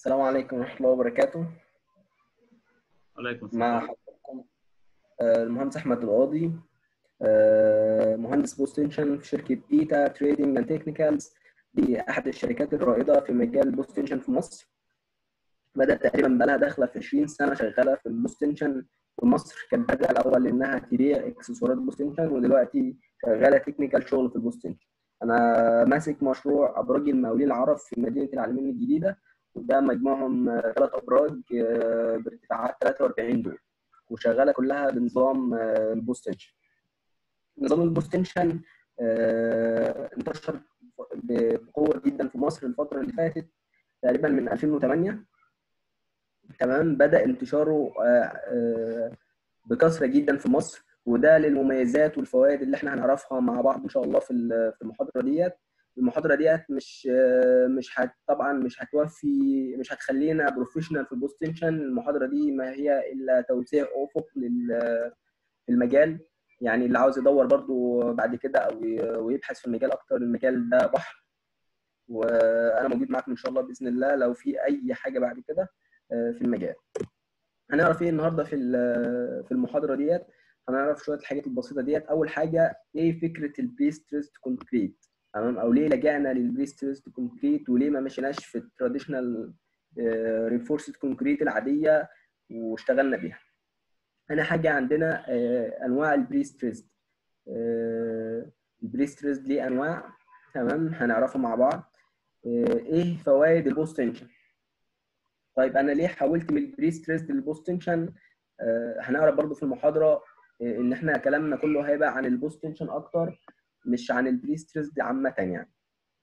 السلام عليكم ورحمة الله وبركاته وعليكم مع السلام حضراتكم آه، المهندس أحمد القاضي آه، مهندس بوست تنشن في شركة بيتا تريدنج اند تكنيكالز دي أحد الشركات الرائدة في مجال البوست تنشن في مصر بدأت تقريبا بقالها داخلة في 20 سنة شغالة في البوست تنشن في مصر كانت بادئة الأول إنها تبيع إكسسوارات بوست تنشن ودلوقتي شغالة تكنيكال شغل في البوست تنشن أنا ماسك مشروع أبراج المقاولين العرب في مدينة العالمين الجديدة وده مجموعهم ثلاث ابراج آه، بارتفاعات 43 دور وشغاله كلها بنظام آه، البوست تنشن نظام البوست تنشن آه، انتشر بقوه جدا في مصر الفتره اللي فاتت تقريبا من 2008 تمام بدا انتشاره آه، آه، بكثره جدا في مصر وده للمميزات والفوائد اللي احنا هنعرفها مع بعض ان شاء الله في ال- في المحاضره ديت المحاضره ديت مش مش هت طبعا مش هتوفي مش هتخلينا بروفيشنال في البوست تنشن المحاضره دي ما هي الا توسيع افق لل- في المجال يعني اللي عاوز يدور برضو بعد كده او ي- ويبحث في المجال اكتر المجال ده بحر وانا موجود معاكم ان شاء الله باذن الله لو في اي حاجه بعد كده آه، في المجال هنعرف ايه النهارده في ال- في المحاضره ديت هنعرف شويه الحاجات البسيطه ديت اول حاجه ايه فكره البريستريست كونكريت تمام او ليه لجأنا للبريستريست كونكريت وليه ما مشيناش في التراديشنال رينفورسد كونكريت العاديه واشتغلنا بيها انا حاجه عندنا آه، انواع البريستريست البريستريست ليه انواع تمام هنعرفها مع بعض آه، ايه فوائد البوست تنشن طيب انا ليه حولت من البريستريست للبوست تنشن آه، هنعرف برضو في المحاضره آه، ان احنا كلامنا كله هيبقى عن البوست تنشن اكتر مش عن البريستريست عامه يعني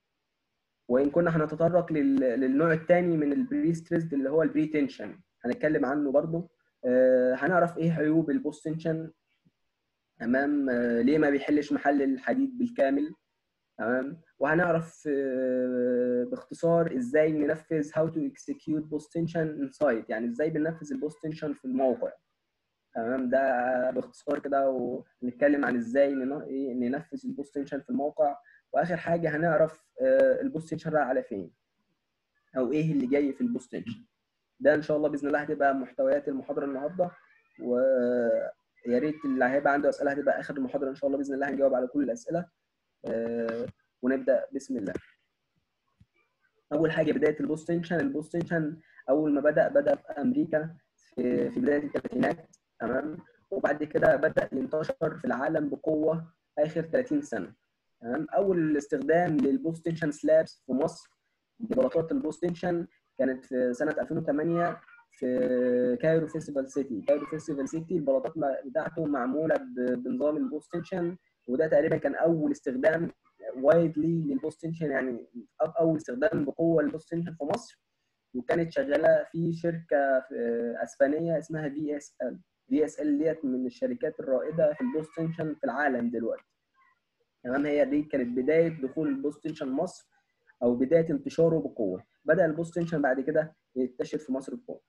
وان كنا هنتطرق لل... للنوع الثاني من البريستريست اللي هو البري تنشن هنتكلم عنه برضو آه، هنعرف ايه عيوب البوست تنشن تمام آه، ليه ما بيحلش محل الحديد بالكامل تمام وهنعرف آه، باختصار ازاي ننفذ how to execute post tension in site يعني ازاي بننفذ البوست تنشن في الموقع تمام ده باختصار كده ونتكلم عن ازاي نن- إيه ننفذ البوست تنشن في الموقع واخر حاجه هنعرف آه، البوست تنشن رايح على فين او ايه اللي جاي في البوست تنشن ده ان شاء الله باذن الله هتبقى محتويات المحاضره النهارده ويا ريت اللي هيبقى عنده اسئله هتبقى اخر المحاضره ان شاء الله باذن الله هنجاوب على كل الاسئله آه، ونبدا بسم الله اول حاجه بدايه البوست تنشن البوست تنشن اول ما بدا بدا في امريكا في في بدايه الثلاثينات تمام وبعد كده بدا ينتشر في العالم بقوه اخر 30 سنه تمام اول استخدام للبوست تنشن سلابس في مصر ببلاطات البوست تنشن كانت في سنه 2008 في كايرو فيستيفال سيتي كايرو فيستيفال سيتي البلاطات بتاعته معموله ب- بنظام البوست تنشن وده تقريبا كان اول استخدام وايدلي للبوست تنشن يعني أو- اول استخدام بقوه للبوست تنشن في مصر وكانت شغاله في شركه في- اسبانيه اسمها في اس ال في اس ال ديت من الشركات الرائده في البوست تنشن في العالم دلوقتي تمام هي دي كانت بدايه دخول البوست تنشن مصر او بدايه انتشاره بقوه بدا البوست تنشن بعد كده ينتشر في مصر بقوه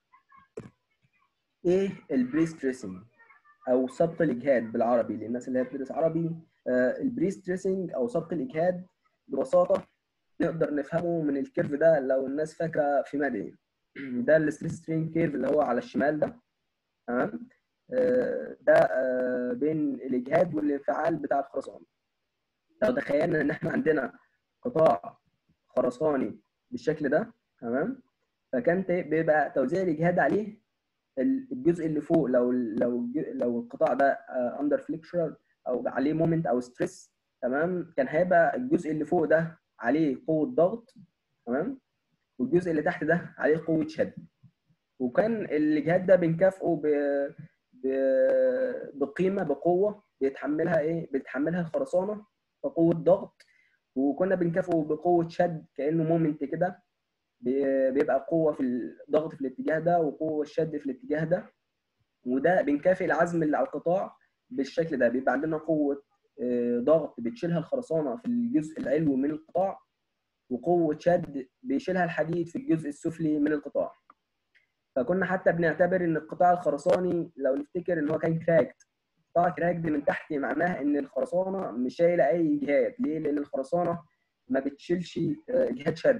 ايه البريس تريسنج او سبق الاجهاد بالعربي للناس اللي هي بتدرس عربي آه، البريس تريسنج او سبق الاجهاد ببساطه نقدر نفهمه من الكيرف ده لو الناس فاكره في مدني ده الستريس سترين كيرف اللي هو على الشمال ده تمام آه، ده آه، بين الاجهاد والانفعال بتاع الخرسانه لو تخيلنا ان احنا عندنا قطاع خرساني بالشكل ده تمام فكان ت- بيبقى توزيع الاجهاد عليه الجزء اللي فوق لو لو الج- لو القطاع ده اندر فليكشر او عليه مومنت او ستريس تمام كان هيبقى الجزء اللي فوق ده عليه قوه ضغط تمام والجزء اللي تحت ده عليه قوه شد وكان الاجهاد ده بنكافئه ب... ب... بقيمه بقوه بيتحملها ايه بيتحملها الخرسانه كقوه ضغط وكنا بنكافئه بقوه شد كانه مومنت كده بي- بيبقى قوه في الضغط في الاتجاه ده وقوه الشد في الاتجاه ده وده بنكافئ العزم اللي على القطاع بالشكل ده بيبقى عندنا قوه آه، ضغط بتشيلها الخرسانه في الجزء العلوي من القطاع وقوه شد بيشيلها الحديد في الجزء السفلي من القطاع فكنا حتى بنعتبر ان القطاع الخرساني لو نفتكر ان هو كان كراكت قطاع كراكد من تحت معناه ان الخرسانه مش شايله اي اجهاد ليه لان الخرسانه ما بتشيلش آه، اجهاد شد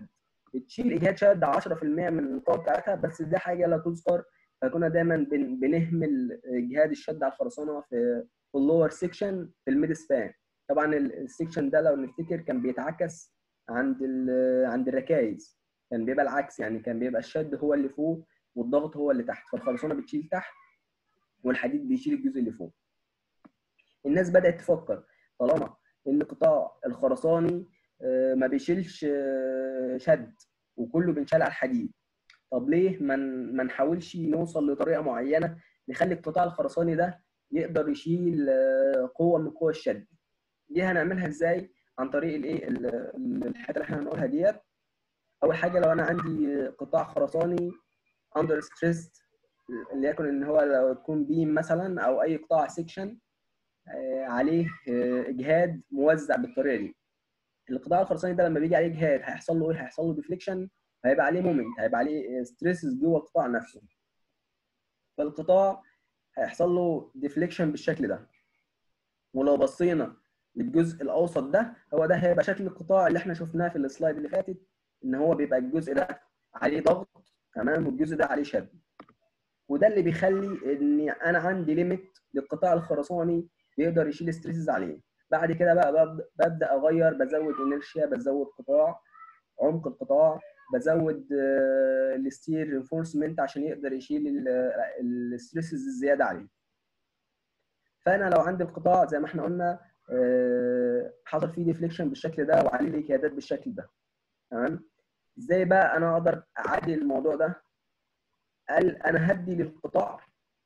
بتشيل اجهاد شد 10% من القوه بتاعتها بس دي حاجه لا تذكر فكنا دايما بن- بنهمل اجهاد الشد على الخرسانه في في اللور سيكشن في الميد سبان طبعا ال- السيكشن ده لو نفتكر كان بيتعكس عند ال- عند الركايز كان بيبقى العكس يعني كان بيبقى الشد هو اللي فوق والضغط هو اللي تحت فالخرسانه بتشيل تحت والحديد بيشيل الجزء اللي فوق الناس بدات تفكر طالما ان القطاع الخرساني آه، ما بيشيلش آه، شد وكله بينشال على الحديد طب ليه ما ن- ما نحاولش نوصل لطريقه معينه نخلي القطاع الخرساني ده يقدر يشيل آه، قوه من قوى الشد دي هنعملها ازاي عن طريق الايه ال- ال- الحاجات اللي احنا هنقولها ديت اول حاجه لو انا عندي قطاع خرساني اندر ستريس ليكن ان هو لو يكون بيم مثلا او اي قطاع سيكشن عليه آه، اجهاد موزع بالطريقه دي القطاع الخرساني ده لما بيجي عليه اجهاد هيحصل له ايه هيحصل له ديفليكشن هيبقى عليه مومنت هيبقى عليه ستريسز جوه القطاع نفسه فالقطاع هيحصل له ديفليكشن بالشكل ده ولو بصينا للجزء الاوسط ده هو ده هيبقى شكل القطاع اللي احنا شفناه في السلايد اللي فاتت ان هو بيبقى الجزء ده عليه ضغط تمام والجزء ده عليه شد وده اللي بيخلي ان انا عندي ليميت للقطاع الخرساني بيقدر يشيل ستريسز عليه بعد كده بقى ببدا ببدأ اغير بزود انرشيا بزود قطاع عمق القطاع بزود الستير رينفورسمنت عشان يقدر يشيل الستريسز الزياده عليه فانا لو عندي القطاع زي ما احنا قلنا آه، حصل فيه ديفليكشن بالشكل ده وعليه اجهادات بالشكل ده تمام ازاي بقى انا اقدر اعدل الموضوع ده قال انا هدي للقطاع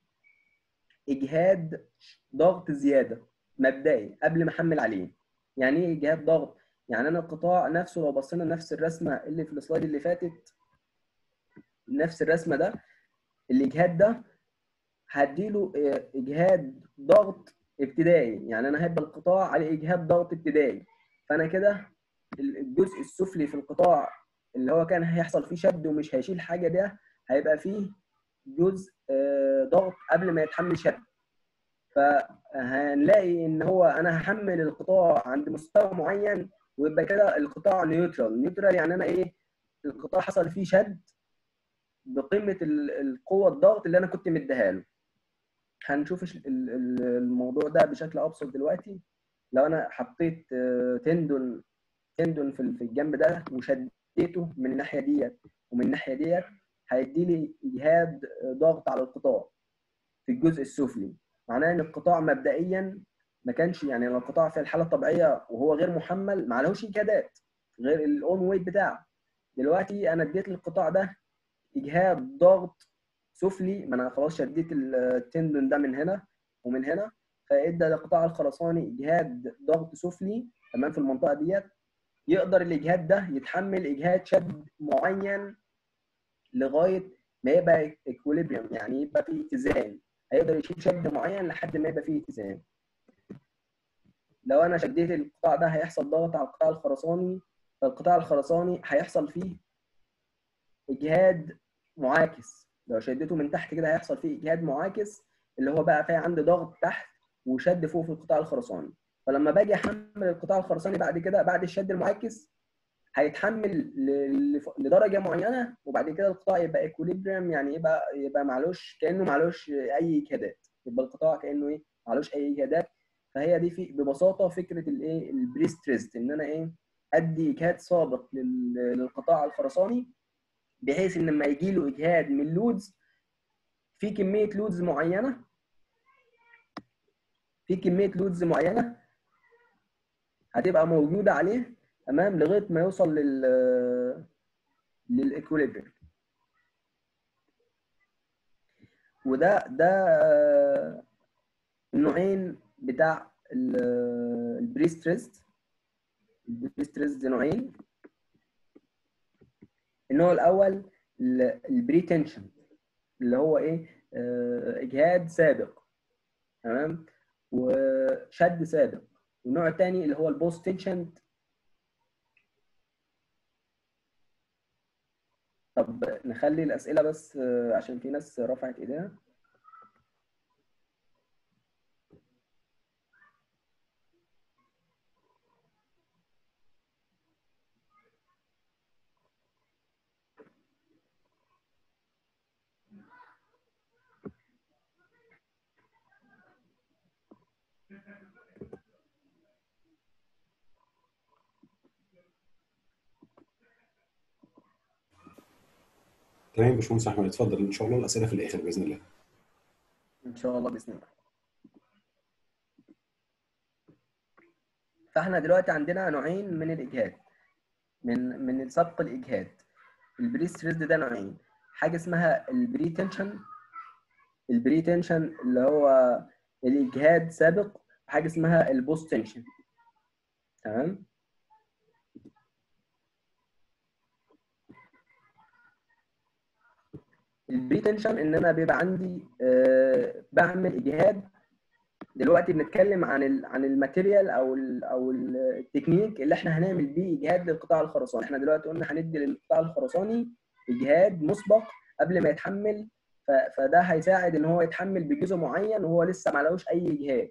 اجهاد ضغط زياده مبدئي قبل ما احمل عليه يعني ايه اجهاد ضغط يعني انا القطاع نفسه لو بصينا نفس الرسمه اللي في السلايد اللي فاتت نفس الرسمه ده الاجهاد ده هديله آه، اجهاد ضغط ابتدائي يعني انا هيبقى القطاع عليه اجهاد ضغط ابتدائي فانا كده الجزء السفلي في القطاع اللي هو كان هيحصل فيه شد ومش هيشيل حاجه ده هيبقى فيه جزء آه، ضغط قبل ما يتحمل شد فهنلاقي ان هو انا هحمل القطاع عند مستوى معين ويبقى كده القطاع نيوترال نيوترال يعني انا ايه القطاع حصل فيه شد بقيمه ال- القوه الضغط اللي انا كنت مديها له هنشوف الش- ال- ال- الموضوع ده بشكل ابسط دلوقتي لو انا حطيت آه، تندون تندون في ال- في الجنب ده وشديته من الناحيه ديت ومن الناحيه ديت هيدي لي اجهاد آه، ضغط على القطاع في الجزء السفلي معناه ان القطاع مبدئيا ما كانش يعني لو القطاع في الحاله الطبيعيه وهو غير محمل ما عليهوش اجهادات غير الاون ويت بتاعه دلوقتي انا اديت للقطاع ده اجهاد ضغط سفلي ما انا خلاص شديت التندون ده من هنا ومن هنا فادى للقطاع الخرساني اجهاد ضغط سفلي تمام في المنطقه ديت يقدر الاجهاد ده يتحمل اجهاد شد معين لغايه ما يبقى اكوليبريم يعني يبقى فيه اتزان هيقدر يشيل شد معين لحد ما يبقى فيه اتزان لو انا شديت القطاع ده هيحصل ضغط على القطاع الخرساني فالقطاع الخرساني هيحصل فيه اجهاد معاكس لو شديته من تحت كده هيحصل فيه اجهاد معاكس اللي هو بقى فيه عندي ضغط تحت وشد فوق في القطاع الخرساني فلما باجي احمل القطاع الخرساني بعد كده بعد الشد المعاكس هيتحمل ل- لف- لدرجه معينه وبعد كده القطاع يبقى ايكوليبريم يعني يبقى يبقى معلوش كانه معلوش اي اجهادات يبقى القطاع كانه ايه معلوش اي اجهادات فهي دي في ببساطه فكره الايه البريستريست ان انا ايه ادي اجهاد سابق لل- للقطاع الخرساني بحيث ان لما يجي له اجهاد من لودز في كميه لودز معينه في كميه لودز معينه هتبقى موجوده عليه تمام لغايه ما يوصل لل للايكوليبريم وده ده آه، النوعين بتاع البريستريست البريستريست نوعين النوع الاول البري تنشن اللي هو ايه آه، اجهاد سابق تمام وشد سابق والنوع الثاني اللي هو البوست تنشن طب نخلي الاسئله بس آه، عشان في ناس رفعت ايديها تمام يا باشمهندس احمد اتفضل ان شاء الله الاسئله في الاخر باذن الله ان شاء الله باذن الله فاحنا دلوقتي عندنا نوعين من الاجهاد من من السبق الاجهاد البري ستريس ده نوعين حاجه اسمها البري تنشن البري تنشن اللي هو الاجهاد سابق وحاجه اسمها البوست تنشن تمام البري تنشن ان انا بيبقى عندي آه بعمل اجهاد دلوقتي بنتكلم عن ال عن الماتيريال او ال او التكنيك اللي احنا هنعمل بيه اجهاد للقطاع الخرساني احنا دلوقتي قلنا هندي للقطاع الخرساني اجهاد مسبق قبل ما يتحمل فده هيساعد ان هو يتحمل بجزء معين وهو لسه ما عليهوش اي اجهاد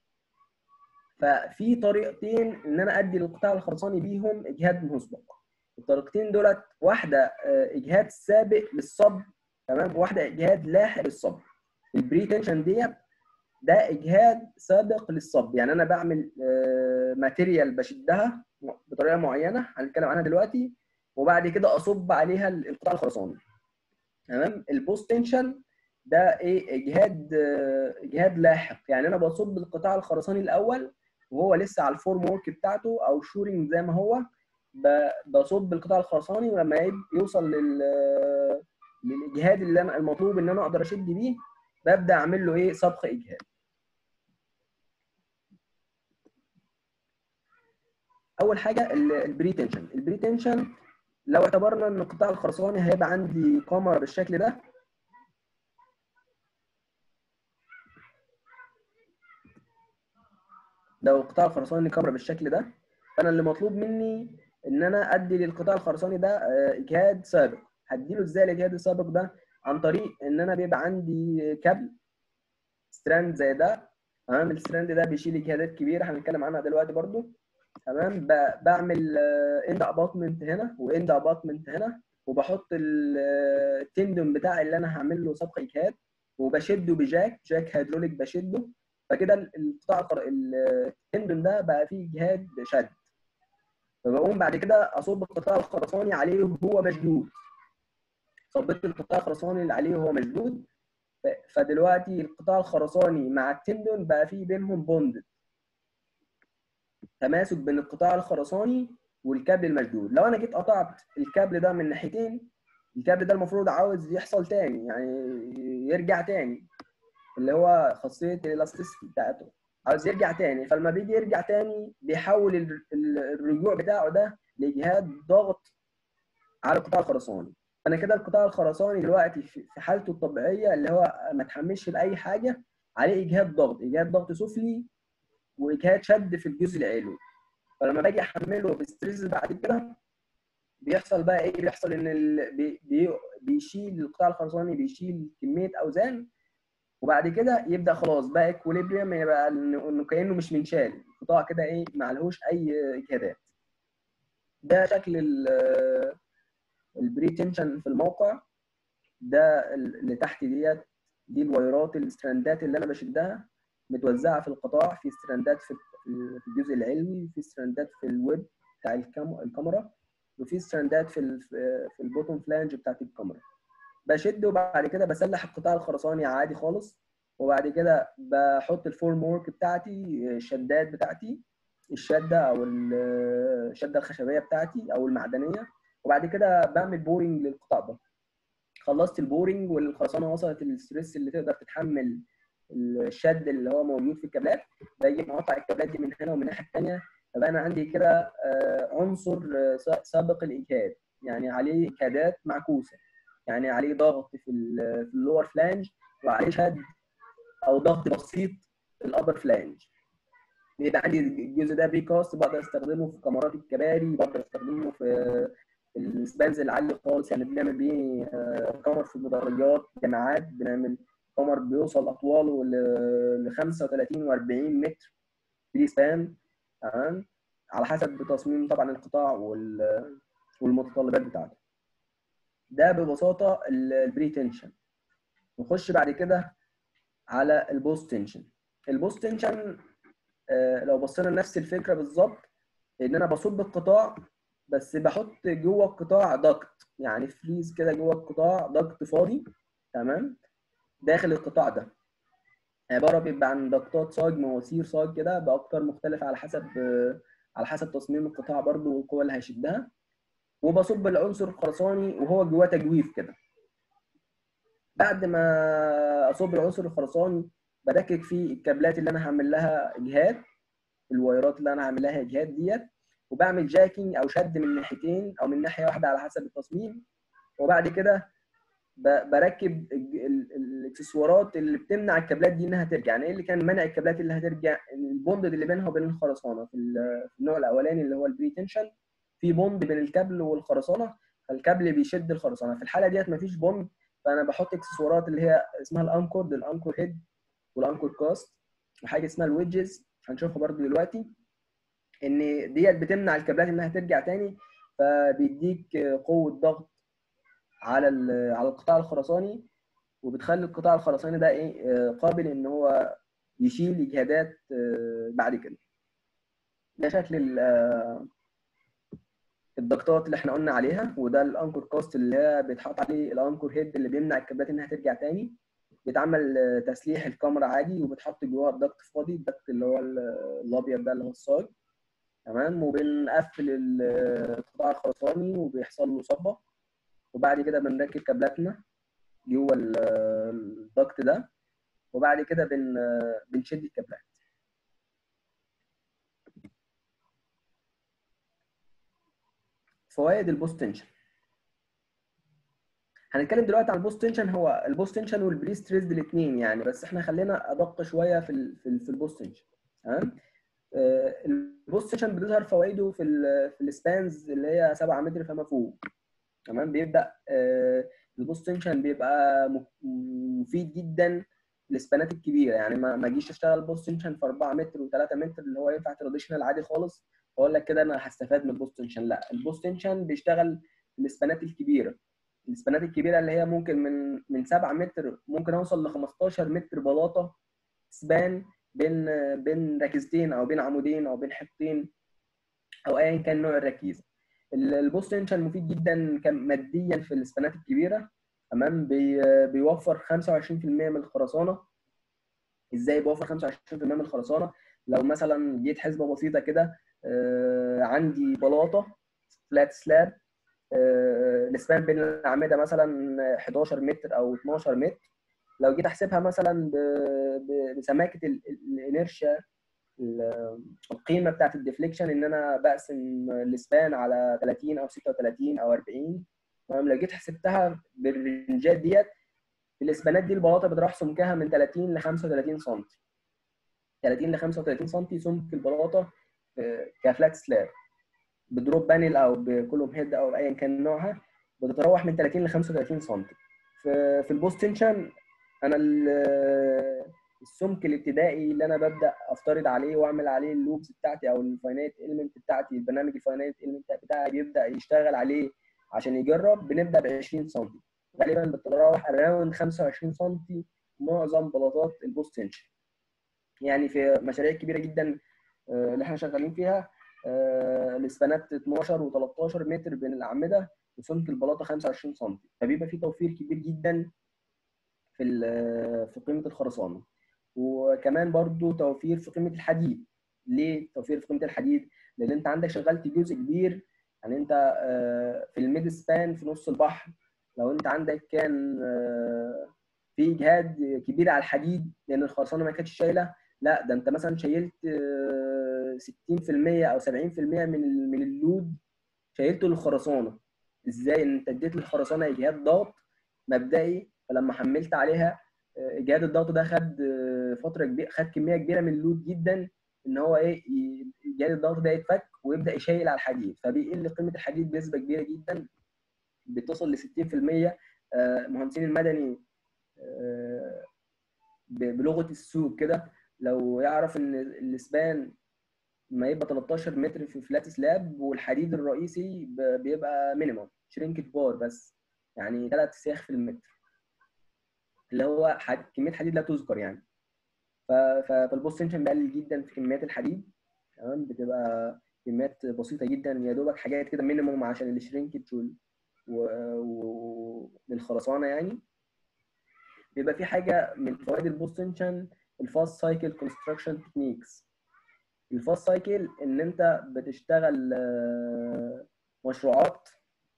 ففي طريقتين ان انا ادي للقطاع الخرساني بيهم اجهاد مسبق الطريقتين دولت واحده اجهاد سابق للصب تمام وواحده اجهاد لاحق للصب البري تنشن ديت ده اجهاد سابق للصب يعني انا بعمل ماتيريال بشدها بطريقه معينه هنتكلم عنها دلوقتي وبعد كده اصب عليها القطاع الخرساني تمام البوست تنشن ده ايه اجهاد اجهاد لاحق يعني انا بصب القطاع الخرساني الاول وهو لسه على الفورم ورك بتاعته او شورنج زي ما هو بصب القطاع الخرساني ولما يوصل لل للاجهاد اللي انا المطلوب ان انا اقدر اشد بيه ببدا اعمل له ايه سبق اجهاد اول حاجه البري تنشن البري تنشن لو اعتبرنا ان القطاع الخرساني هيبقى عندي كاميرا بالشكل ده لو القطاع الخرساني كاميرا بالشكل ده فانا اللي مطلوب مني ان انا ادي للقطاع الخرساني ده اجهاد سابق هديله ازاي الاجهاد السابق ده عن طريق ان انا بيبقى عندي كابل ستراند زي ده تمام الستراند ده بيشيل اجهادات كبيره هنتكلم عنها دلوقتي برضو تمام بعمل اند اباطمنت هنا واند اباطمنت هنا وبحط التندون بتاعي اللي انا هعمل له سبق اجهاد وبشده بجاك جاك هيدروليك بشده فكده القطاع التندون ده بقى فيه اجهاد شد فبقوم بعد كده اصب القطاع الخرساني عليه وهو مشدود صبيت القطاع الخرساني اللي عليه وهو مشدود فدلوقتي القطاع الخرساني مع التندون بقى فيه بينهم بوند تماسك بين القطاع الخرساني والكابل المشدود لو انا جيت قطعت الكابل ده من ناحيتين الكابل ده المفروض عاوز يحصل تاني يعني يرجع تاني اللي هو خاصيه الالاستيسيتي بتاعته عاوز يرجع تاني فلما بيجي يرجع تاني بيحول الرجوع بتاعه ده لاجهاد ضغط على القطاع الخرساني انا كده القطاع الخرساني دلوقتي في حالته الطبيعيه اللي هو ما تحملش لاي حاجه عليه اجهاد ضغط اجهاد ضغط سفلي واجهاد شد في الجزء العلوي فلما باجي احمله بستريس بعد كده بيحصل بقى ايه بيحصل ان ال... بي... بي... بيشيل القطاع الخرساني بيشيل كميه اوزان وبعد كده يبدا خلاص بقى اكوليبريم يبقى انه كانه مش منشال القطاع كده ايه ما عليهوش اي اجهادات ده شكل البري تنشن في الموقع ده اللي تحت ديت دي الوايرات الستراندات اللي انا بشدها متوزعه في القطاع في ستراندات في في الجزء العلوي وفي ستراندات في الويب بتاع الكاميرا وفي ستراندات في في البوتوم فلانج بتاعت الكاميرا بشد وبعد كده بسلح القطاع الخرساني عادي خالص وبعد كده بحط الفورم ورك بتاعتي الشدات بتاعتي الشده او الشده الخشبيه بتاعتي او المعدنيه وبعد كده بعمل بورنج للقطاع ده خلصت البورنج والخرسانه وصلت للستريس اللي تقدر تتحمل الشد اللي هو موجود في الكابلات باجي مقطع الكابلات دي من هنا ومن الناحيه الثانيه فبقى انا عندي كده عنصر سابق الاجهاد يعني عليه اجهادات معكوسه يعني عليه ضغط في في اللور فلانج وعليه شد او ضغط بسيط في الابر فلانج بيبقى عندي الجزء ده بريكاست بقدر استخدمه في كاميرات الكباري بقدر استخدمه في السبانز العالي خالص يعني بنعمل بيه كامر في المدرجات جامعات بنعمل كامر بيوصل اطواله ل 35 و40 متر فري سبان تمام على حسب تصميم طبعا القطاع والمتطلبات بتاعته ده ببساطه البري تنشن نخش بعد كده على البوست تنشن البوست تنشن آه، لو بصينا لنفس الفكره بالظبط ان انا بصب القطاع بس بحط جوه القطاع ضغط يعني فريز كده جوه القطاع ضغط فاضي تمام داخل القطاع ده عباره بيبقى عن ضغطات صاج مواسير صاج كده باقطار مختلفه على حسب آه، على حسب تصميم القطاع برضو والقوه اللي هيشدها وبصب العنصر الخرساني وهو جواه تجويف كده بعد ما اصب العنصر الخرساني بركب فيه الكابلات اللي انا هعمل لها اجهاد الوايرات اللي انا هعمل لها اجهاد ديت وبعمل جاكينج او شد من ناحيتين او من ناحيه واحده على حسب التصميم وبعد كده ب- بركب الج- ال- الاكسسوارات اللي بتمنع الكابلات دي انها ترجع يعني ايه اللي كان منع الكابلات اللي هترجع البوند اللي بينها وبين الخرسانه في ال- في النوع الاولاني اللي هو البري تنشن في بوند بين الكابل والخرسانه فالكابل بيشد الخرسانه في الحاله ديت مفيش بوند فانا بحط اكسسوارات اللي هي اسمها الانكورد الانكور هيد والانكور كاست وحاجه اسمها الويدجز هنشوفها برضو دلوقتي ان ديت بتمنع الكابلات انها ترجع تاني فبيديك قوه ضغط على ال- على القطاع الخرساني وبتخلي القطاع الخرساني ده ايه آه، قابل ان هو يشيل اجهادات آه، بعد كده ده شكل ال- آه، الضغطات اللي احنا قلنا عليها وده الانكور كاست اللي هي بيتحط عليه الانكور هيد اللي بيمنع الكابلات انها ترجع تاني بيتعمل آه، تسليح الكاميرا عادي وبتحط جواه الضغط فاضي الضغط اللي هو ال- الابيض ده اللي هو الصاج تمام وبنقفل ال- القطاع الخرساني وبيحصل له صبه وبعد كده بنركب كابلاتنا جوه ال- الضغط ده وبعد كده بن بنشد الكابلات فوائد البوست تنشن هنتكلم دلوقتي عن البوست تنشن هو البوست تنشن والبري ستريسد الاثنين يعني بس احنا خلينا ادق شويه في ال في, ال في البوست تنشن تمام آه، البوست تنشن بتظهر فوائده في ال في السبانز اللي هي 7 متر فما فوق تمام بيبدا آه، البوست تنشن بيبقى م- مفيد جدا للسبانات الكبيره يعني ما ما اجيش اشتغل بوست تنشن في 4 متر و3 متر اللي هو ينفع تراديشنال عادي خالص واقول لك كده انا هستفاد من البوست تنشن لا البوست تنشن بيشتغل في السبانات الكبيره السبانات الكبيره اللي هي ممكن من من 7 متر ممكن اوصل ل 15 متر بلاطه سبان بين بين ركيزتين او بين عمودين او بين حيطين او ايا كان نوع الركيزه ال- البوست تنشن مفيد جدا كم- ماديا في السبانات الكبيره تمام بي- بيوفر 25% من الخرسانه ازاي بيوفر 25% من الخرسانه لو مثلا جيت حسبه بسيطه كده آه، عندي بلاطه فلات سلاب السبان بين الاعمده مثلا 11 متر او 12 متر لو جيت احسبها مثلا ب- ب- بسماكه ال- ال- الانيرشيا ال- القيمه بتاعت الديفليكشن ان انا بقسم السبان على 30 او 36 او 40 تمام لو جيت حسبتها بالرنجات ديت الاسبانات دي البلاطه بتروح سمكها من 30 ل 35 سم 30 ل 35 سم سمك البلاطه آه، كفلات سلاب بدروب بانل او بكولوم هيد او ايا كان نوعها بتتراوح من 30 ل 35 سم في في البوست تنشن انا ال- السمك الابتدائي اللي انا ببدا افترض عليه واعمل عليه اللوبس بتاعتي او الفاينايت اليمنت بتاعتي البرنامج الفاينايت اليمنت بتاعي بيبدا يشتغل عليه عشان يجرب بنبدا ب 20 سم غالبا بتتراوح اراوند 25 سم معظم بلاطات البوست تنشن يعني في مشاريع كبيره جدا آه، اللي احنا شغالين فيها آه، الاسبانات 12 و13 متر بين الاعمده وسمك البلاطه 25 سم فبيبقى في توفير كبير جدا في ال- في قيمه الخرسانه وكمان برضو توفير في قيمه الحديد ليه توفير في قيمه الحديد لان انت عندك شغلت جزء كبير يعني انت آه، في الميد سبان في نص البحر لو انت عندك كان آه، في اجهاد كبير على الحديد لان الخرسانه ما كانتش شايله لا ده انت مثلا شيلت آه، 60% او 70% من ال- من اللود شيلته للخرسانه ازاي ان انت اديت للخرسانه اجهاد ضغط مبدئي فلما حملت عليها آه، اجهاد الضغط ده خد آه، فتره كبيره خد كميه كبيره من اللود جدا ان هو ايه ي- اجهاد الضغط ده يتفك ويبدا يشيل على الحديد فبيقل قيمه الحديد بنسبه كبيره جدا بتصل ل 60% آه، مهندسين المدني آه، ب- بلغه السوق كده لو يعرف ان الاسبان ما يبقى 13 متر في فلات سلاب والحديد الرئيسي ب- بيبقى مينيمم شرينكت بار بس يعني ثلاث سياخ في المتر اللي هو حد... كميه حديد لا تذكر يعني ف- ف- فالبوست تنشن بيقلل جدا في كميات الحديد تمام بتبقى كميات بسيطه جدا يا دوبك حاجات كده مينيموم عشان الشرينكج وال و- و- للخرسانه يعني بيبقى في حاجه من فوائد البوست تنشن الفاست سايكل كونستراكشن تكنيكس الفاست سايكل ان انت بتشتغل آه، مشروعات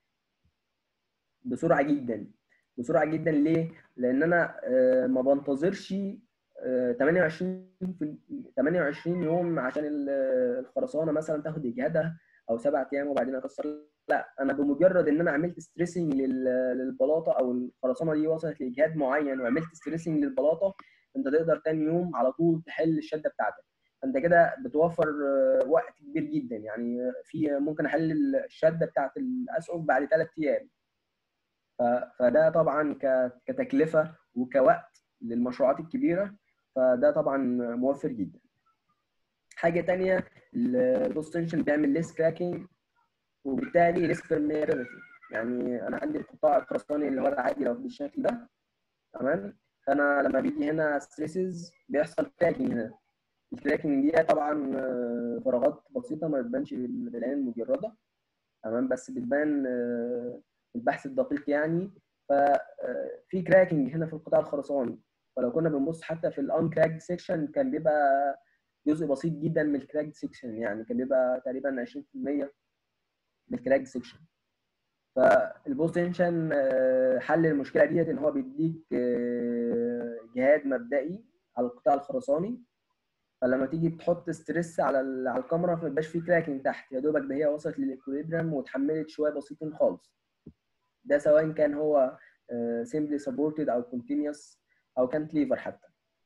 بسرعه جدا بسرعه جدا ليه؟ لان انا آه، ما بنتظرش آه، 28 في 28 يوم عشان ال- الخرسانه مثلا تاخد اجهادها او سبع ايام وبعدين اكسر لا انا بمجرد ان انا عملت ستريسنج للبلاطه او الخرسانه دي وصلت لاجهاد معين وعملت ستريسنج للبلاطه انت تقدر تاني يوم على طول تحل الشده بتاعتك فانت كده بتوفر آه، وقت كبير جدا يعني آه، في ممكن احل الشده بتاعت الاسقف بعد ثلاث ايام ف- فده طبعا ك- كتكلفه وكوقت للمشروعات الكبيره فده طبعا موفر جدا حاجه تانية البوست تنشن بيعمل ليس كراكنج وبالتالي ليس permeability يعني انا عندي القطاع الخرساني اللي هو العادي لو بالشكل ده تمام فانا لما بيجي هنا ستريسز بيحصل كراكنج هنا الكراكنج دي طبعا آه، فراغات بسيطه ما بتبانش بال- بالعين المجرده تمام بس بتبان آه، البحث الدقيق يعني ففي كراكنج هنا في القطاع الخرساني فلو كنا بنبص حتى في الان كراك سيكشن كان بيبقى جزء بسيط جدا من الكراك سيكشن يعني كان بيبقى تقريبا 20% من الكراك سيكشن فالبوست تنشن حل المشكله ديت ان هو بيديك آه، جهاد مبدئي على القطاع الخرساني فلما تيجي تحط ستريس على ال- على الكاميرا ما يبقاش فيه كراكنج تحت يا دوبك ده هي وصلت للاكوليبريم واتحملت شويه بسيطين خالص ده سواء كان هو سيمبلي سبورتد او كونتينيوس او كانتليفر حتى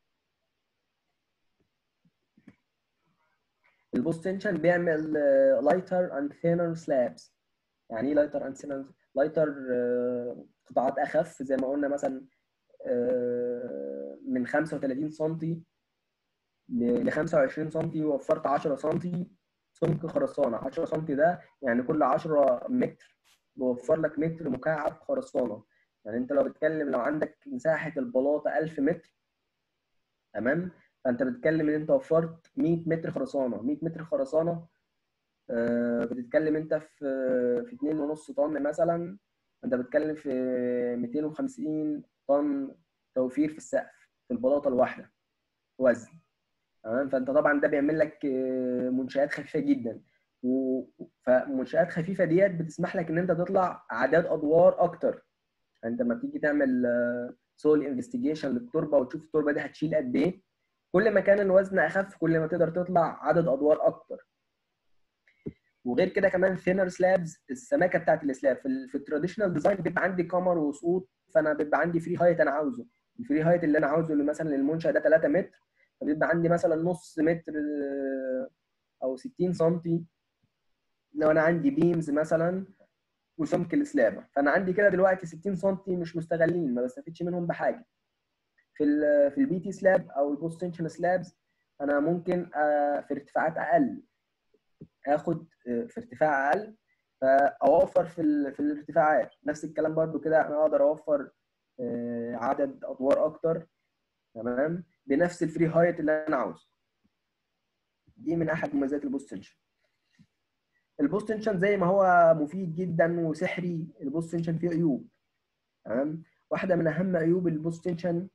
البوست تنشن بيعمل لايتر اند ثينر سلابس يعني ايه لايتر اند ثينر لايتر قطاعات اخف زي ما قلنا مثلا آه، من 35 سم ل 25 سم وفرت 10 سم سمك خرسانه 10 سم ده يعني كل 10 متر بيوفر لك متر مكعب خرسانه يعني انت لو بتتكلم لو عندك مساحه البلاطه 1000 متر تمام فانت بتتكلم ان انت وفرت 100 متر خرسانه 100 متر خرسانه آه، بتتكلم انت في في 2.5 طن مثلا انت بتتكلم في 250 طن توفير في السقف في البلاطه الواحده وزن تمام فانت طبعا ده بيعمل لك آه، منشآت خفيفه جدا و- فمنشآت خفيفه ديت بتسمح لك ان انت تطلع اعداد ادوار اكتر انت لما بتيجي تعمل سول انفستيجيشن للتربه وتشوف التربه دي هتشيل قد ايه كل ما كان الوزن اخف كل ما تقدر تطلع عدد ادوار اكتر وغير كده كمان ثينر سلابز السماكه بتاعت السلاب في, ال- في التراديشنال ديزاين بيبقى عندي كمر وسقوط فانا بيبقى عندي فري هايت انا عاوزه الفري هايت اللي انا عاوزه اللي مثلا المنشا ده 3 متر فبيبقى عندي مثلا نص متر آه، او 60 سم لو انا عندي بيمز مثلا وسمك السلابه فانا عندي كده دلوقتي 60 سم مش مستغلين ما بستفيدش منهم بحاجه في ال في البي تي سلاب او البوست تنشن سلابز انا ممكن آه، في ارتفاعات اقل اخد آه، في ارتفاع اقل فاوفر في ال- في الارتفاعات نفس الكلام برضو كده انا اقدر اوفر آه، عدد ادوار اكتر تمام بنفس الفري هايت اللي انا عاوزه دي من احد مميزات البوست تنشن البوست تنشن زي ما هو مفيد جدا وسحري البوست تنشن فيه عيوب تمام واحده من اهم عيوب البوست تنشن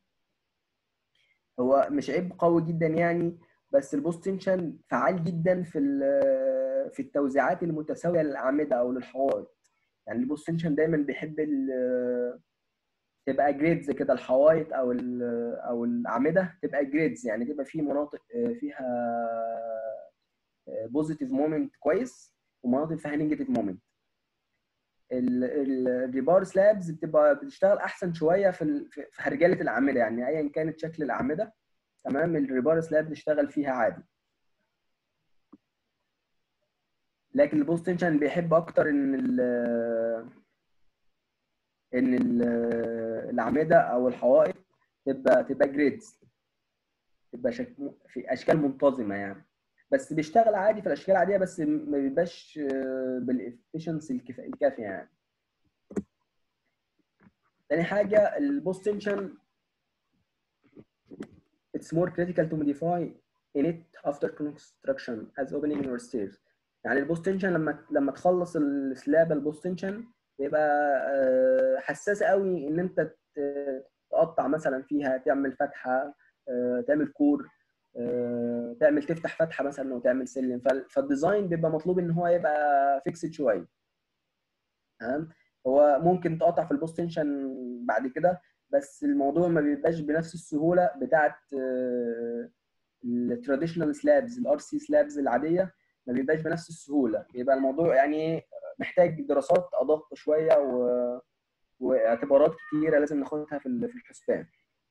هو مش عيب قوي جدا يعني بس البوست تنشن فعال جدا في ال- في التوزيعات المتساويه للاعمده او للحوائط يعني البوست تنشن دايما بيحب ال- تبقى جريدز كده الحوائط او ال- او الاعمده تبقى جريدز يعني تبقى في مناطق آه، فيها بوزيتيف مومنت كويس ومناطق فيها نيجاتيف مومنت الريبار سلابز بتبقى بتشتغل احسن شويه في ال- في في هرجله الاعمده يعني ايا كانت شكل الاعمده تمام الريبار سلاب نشتغل فيها عادي لكن البوست تنشن بيحب اكتر ان ال ان ال الاعمده او الحوائط تبقى تبقى جريدز تبقى شك... في اشكال منتظمه يعني بس بيشتغل عادي في الاشكال العاديه بس ما بيبقاش بالافشنسي الكافيه يعني تاني حاجه البوست تنشن it's more critical to modify in it after construction as opening or stairs يعني البوست تنشن لما لما تخلص السلاب البوست تنشن بيبقى آه، حساس قوي ان انت ت- تقطع مثلا فيها تعمل فتحه آه، تعمل كور آه، تعمل تفتح فتحه مثلا وتعمل سلم فال- فالديزاين بيبقى مطلوب ان هو يبقى فيكسد شويه تمام هو ممكن تقطع في البوست تنشن بعد كده بس الموضوع ما بيبقاش بنفس السهوله بتاعت التراديشنال سلابز الار سي سلابز العاديه ما بيبقاش بنفس السهوله بيبقى الموضوع يعني محتاج دراسات ادق شويه و... واعتبارات كتيره لازم ناخدها في ال- في الحسبان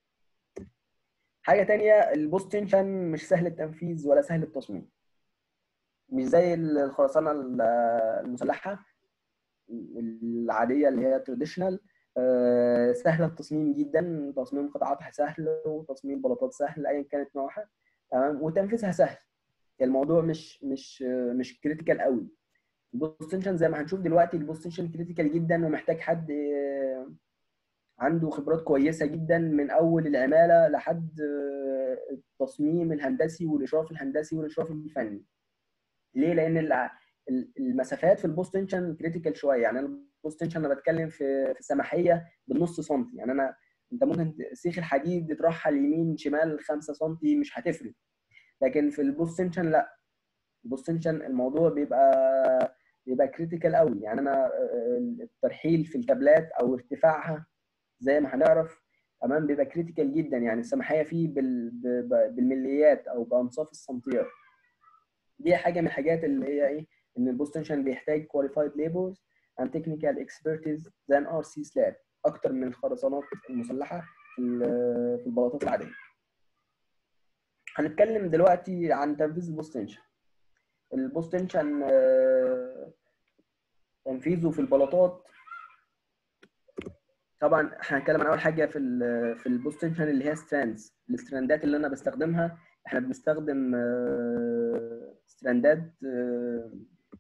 حاجه تانية البوست تنشن مش سهل التنفيذ ولا سهل التصميم مش زي الخرسانه ال- المسلحه العاديه اللي هي تراديشنال سهله التصميم جدا تصميم قطعاتها سهل وتصميم بلاطات سهل ايا كانت نوعها تمام وتنفيذها سهل الموضوع مش مش مش كريتيكال قوي البوست تنشن زي ما هنشوف دلوقتي البوست تنشن كريتيكال جدا ومحتاج حد آه، عنده خبرات كويسه جدا من اول العماله لحد آه، التصميم الهندسي والاشراف الهندسي والاشراف الفني ليه لان ال- ال- المسافات في البوست تنشن كريتيكال شويه يعني انا البوست تنشن انا بتكلم في في سماحيه بالنص سنتي يعني انا انت ممكن ت- سيخ الحديد ترحل يمين شمال 5 سم مش هتفرق لكن في البوست تنشن لا البوست تنشن الموضوع بيبقى بيبقى كريتيكال قوي يعني انا آه، الترحيل في الكابلات او ارتفاعها زي ما هنعرف تمام بيبقى كريتيكال جدا يعني السماحيه فيه بال... ب- ب- بالمليات او بانصاف السنتيات دي حاجه من الحاجات اللي هي ايه ان البوست تنشن بيحتاج qualified labors and technical expertise than RC slab اكتر من الخرسانات المسلحه في ال- في البلاطات العاديه هنتكلم دلوقتي عن تنفيذ البوست تنشن البوست تنشن آه، تنفيذه في البلاطات طبعا احنا هنتكلم عن اول حاجه في ال في البوست تنشن اللي هي ستراندز الستراندات اللي انا بستخدمها احنا بنستخدم آه، ستراندات آه،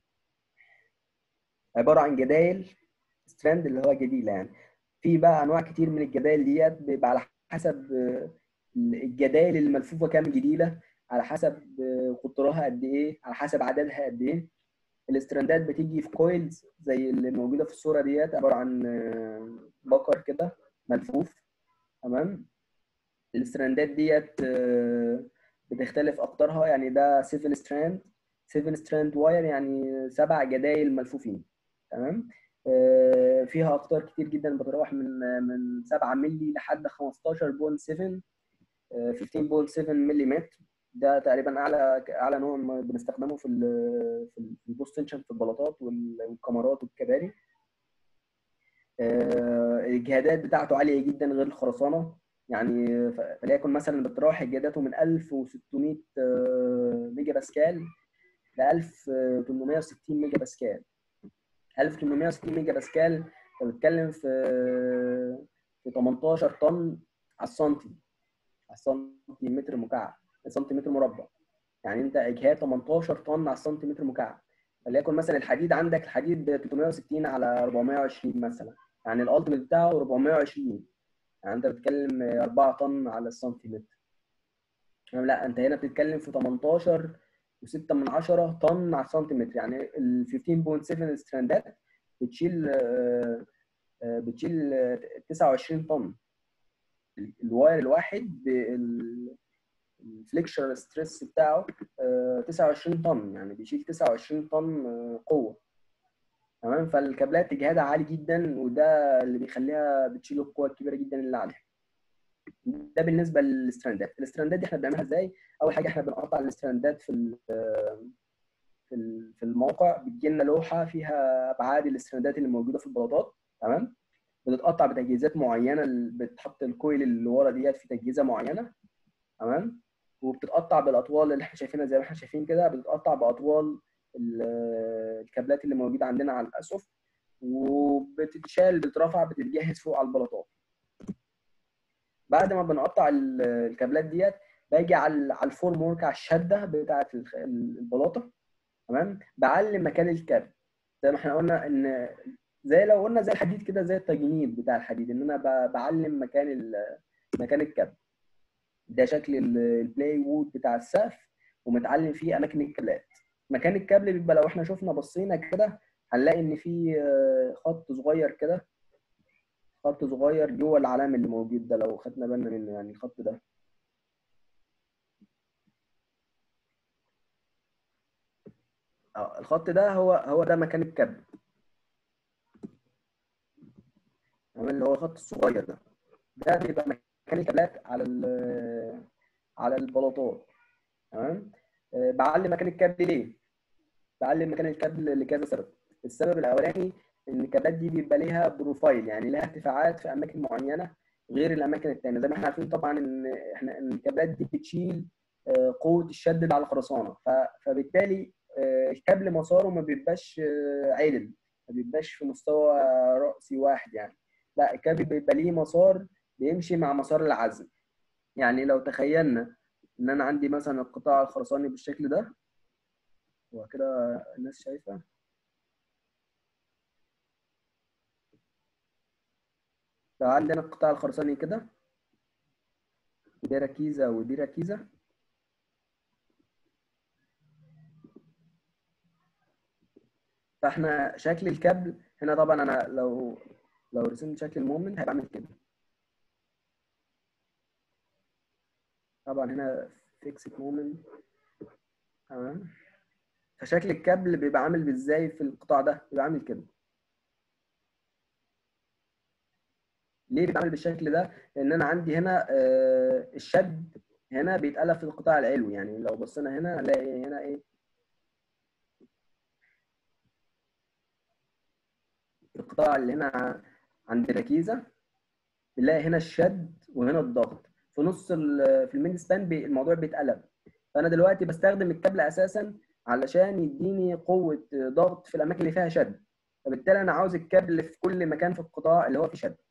عباره عن جدايل ستراند اللي هو جديله يعني في بقى انواع كتير من الجدايل ديت بيبقى على حسب آه، الجدايل الملفوفه كام جديله على حسب آه، قطرها قد ايه على حسب عددها قد ايه الاستراندات بتيجي في كويلز زي اللي موجوده في الصوره ديت عباره عن آه، بكر كده ملفوف تمام الاستراندات ديت آه، بتختلف اقطارها يعني ده 7 ستراند 7 ستراند واير يعني سبع جدايل ملفوفين تمام آه، فيها اقطار كتير جدا بتتراوح من من 7 مللي لحد 15.7 آه، 15.7 ملم ده تقريبا اعلى اعلى نوع ما بنستخدمه في ال في ال- في البوست تنشن في البلاطات وال- والكاميرات والكباري آه، الجهادات بتاعته عاليه جدا غير الخرسانه يعني ف- فليكن مثلا بتراوح جهاداته من 1600 آه، ميجا باسكال ل 1860 ميجا باسكال 1860 ميجا باسكال انت بتتكلم في في 18 طن على السنتي على السنتيمتر مكعب سنتيمتر مربع يعني انت اجهاد 18 طن على السنتيمتر مكعب فليكن مثلا الحديد عندك الحديد ب 360 على 420 مثلا يعني الالتيميت بتاعه 420 يعني انت بتتكلم 4 طن على السنتيمتر تمام؟ لا انت هنا بتتكلم في 18 و6 من 10 طن على السنتيمتر يعني ال 15.7 ستراندات بتشيل آه، آه، بتشيل آه، 29 طن الواير الواحد الفليكشر ستريس بتاعه آه، 29 طن يعني بيشيل 29 طن آه، قوه تمام فالكابلات اجهادها عالي جدا وده اللي بيخليها بتشيل القوه الكبيره جدا اللي عليها ده بالنسبه للستراندات الستراندات دي احنا بنعملها ازاي اول حاجه احنا بنقطع الستراندات في ال- في ال- في الموقع بتجي لنا لوحه فيها ابعاد الستراندات اللي موجوده في البلاطات تمام بتتقطع بتجهيزات معينه ال- بتحط الكويل اللي ورا ديت في تجهيزه معينه تمام وبتتقطع بالاطوال اللي احنا شايفينها زي ما احنا شايفين كده بتتقطع باطوال ال- الكابلات اللي موجوده عندنا على الاسقف وبتتشال بتترفع بتتجهز فوق على البلاطات بعد ما بنقطع ال- الكابلات ديت باجي على ال- على الفورم ورك على الشده بتاعه الخ- البلاطه تمام بعلم مكان الكابل زي ما احنا قلنا ان زي لو قلنا زي الحديد كده زي التجنيد بتاع الحديد ان انا ب- بعلم مكان ال- مكان الكابل ده شكل ال- البلاي وود بتاع السقف ومتعلم فيه اماكن الكابلات مكان الكابل بيبقى لو احنا شفنا بصينا كده هنلاقي ان في آه، خط صغير كده خط صغير جوه العلام اللي موجود ده لو خدنا بالنا منه يعني الخط ده اه الخط ده هو هو ده مكان الكابل تمام اللي هو الخط الصغير ده ده بيبقى مكان الكابلات على ال- على البلاطات تمام آه، بعلم مكان الكابل ليه؟ بعلم مكان الكابل لكذا سبب السبب الاولاني ان الكابلات دي بيبقى ليها بروفايل يعني لها ارتفاعات في اماكن معينه غير الاماكن التانيه زي ما احنا عارفين طبعا ان احنا ان الكابلات دي بتشيل آه، قوه الشد اللي على الخرسانه ف- فبالتالي آه، الكابل مساره ما بيبقاش آه، عدل ما بيبقاش في مستوى رأسي واحد يعني لا الكابل بيبقى ليه مسار بيمشي مع مسار العزم يعني لو تخيلنا ان انا عندي مثلا القطاع الخرساني بالشكل ده هو كده الناس شايفه لو عندنا القطاع الخرساني كده دي ركيزه ودي ركيزه فاحنا شكل الكابل هنا طبعا انا لو لو رسمت شكل المومنت هيبقى عامل كده طبعا هنا فيكسد مومنت تمام فشكل الكابل بيبقى عامل ازاي في القطاع ده بيبقى عامل كده ليه بيبقى عامل بالشكل ده لان انا عندي هنا آه، الشد هنا بيتألف في القطاع العلوي يعني لو بصينا هنا هنلاقي هنا ايه القطاع اللي هنا عند الركيزه بنلاقي هنا الشد وهنا الضغط في نص ال- في الميد سبان بي- الموضوع بيتقلب فانا دلوقتي بستخدم الكابل اساسا علشان يديني قوه ضغط في الاماكن اللي فيها شد فبالتالي انا عاوز الكابل في كل مكان في القطاع اللي هو فيه شد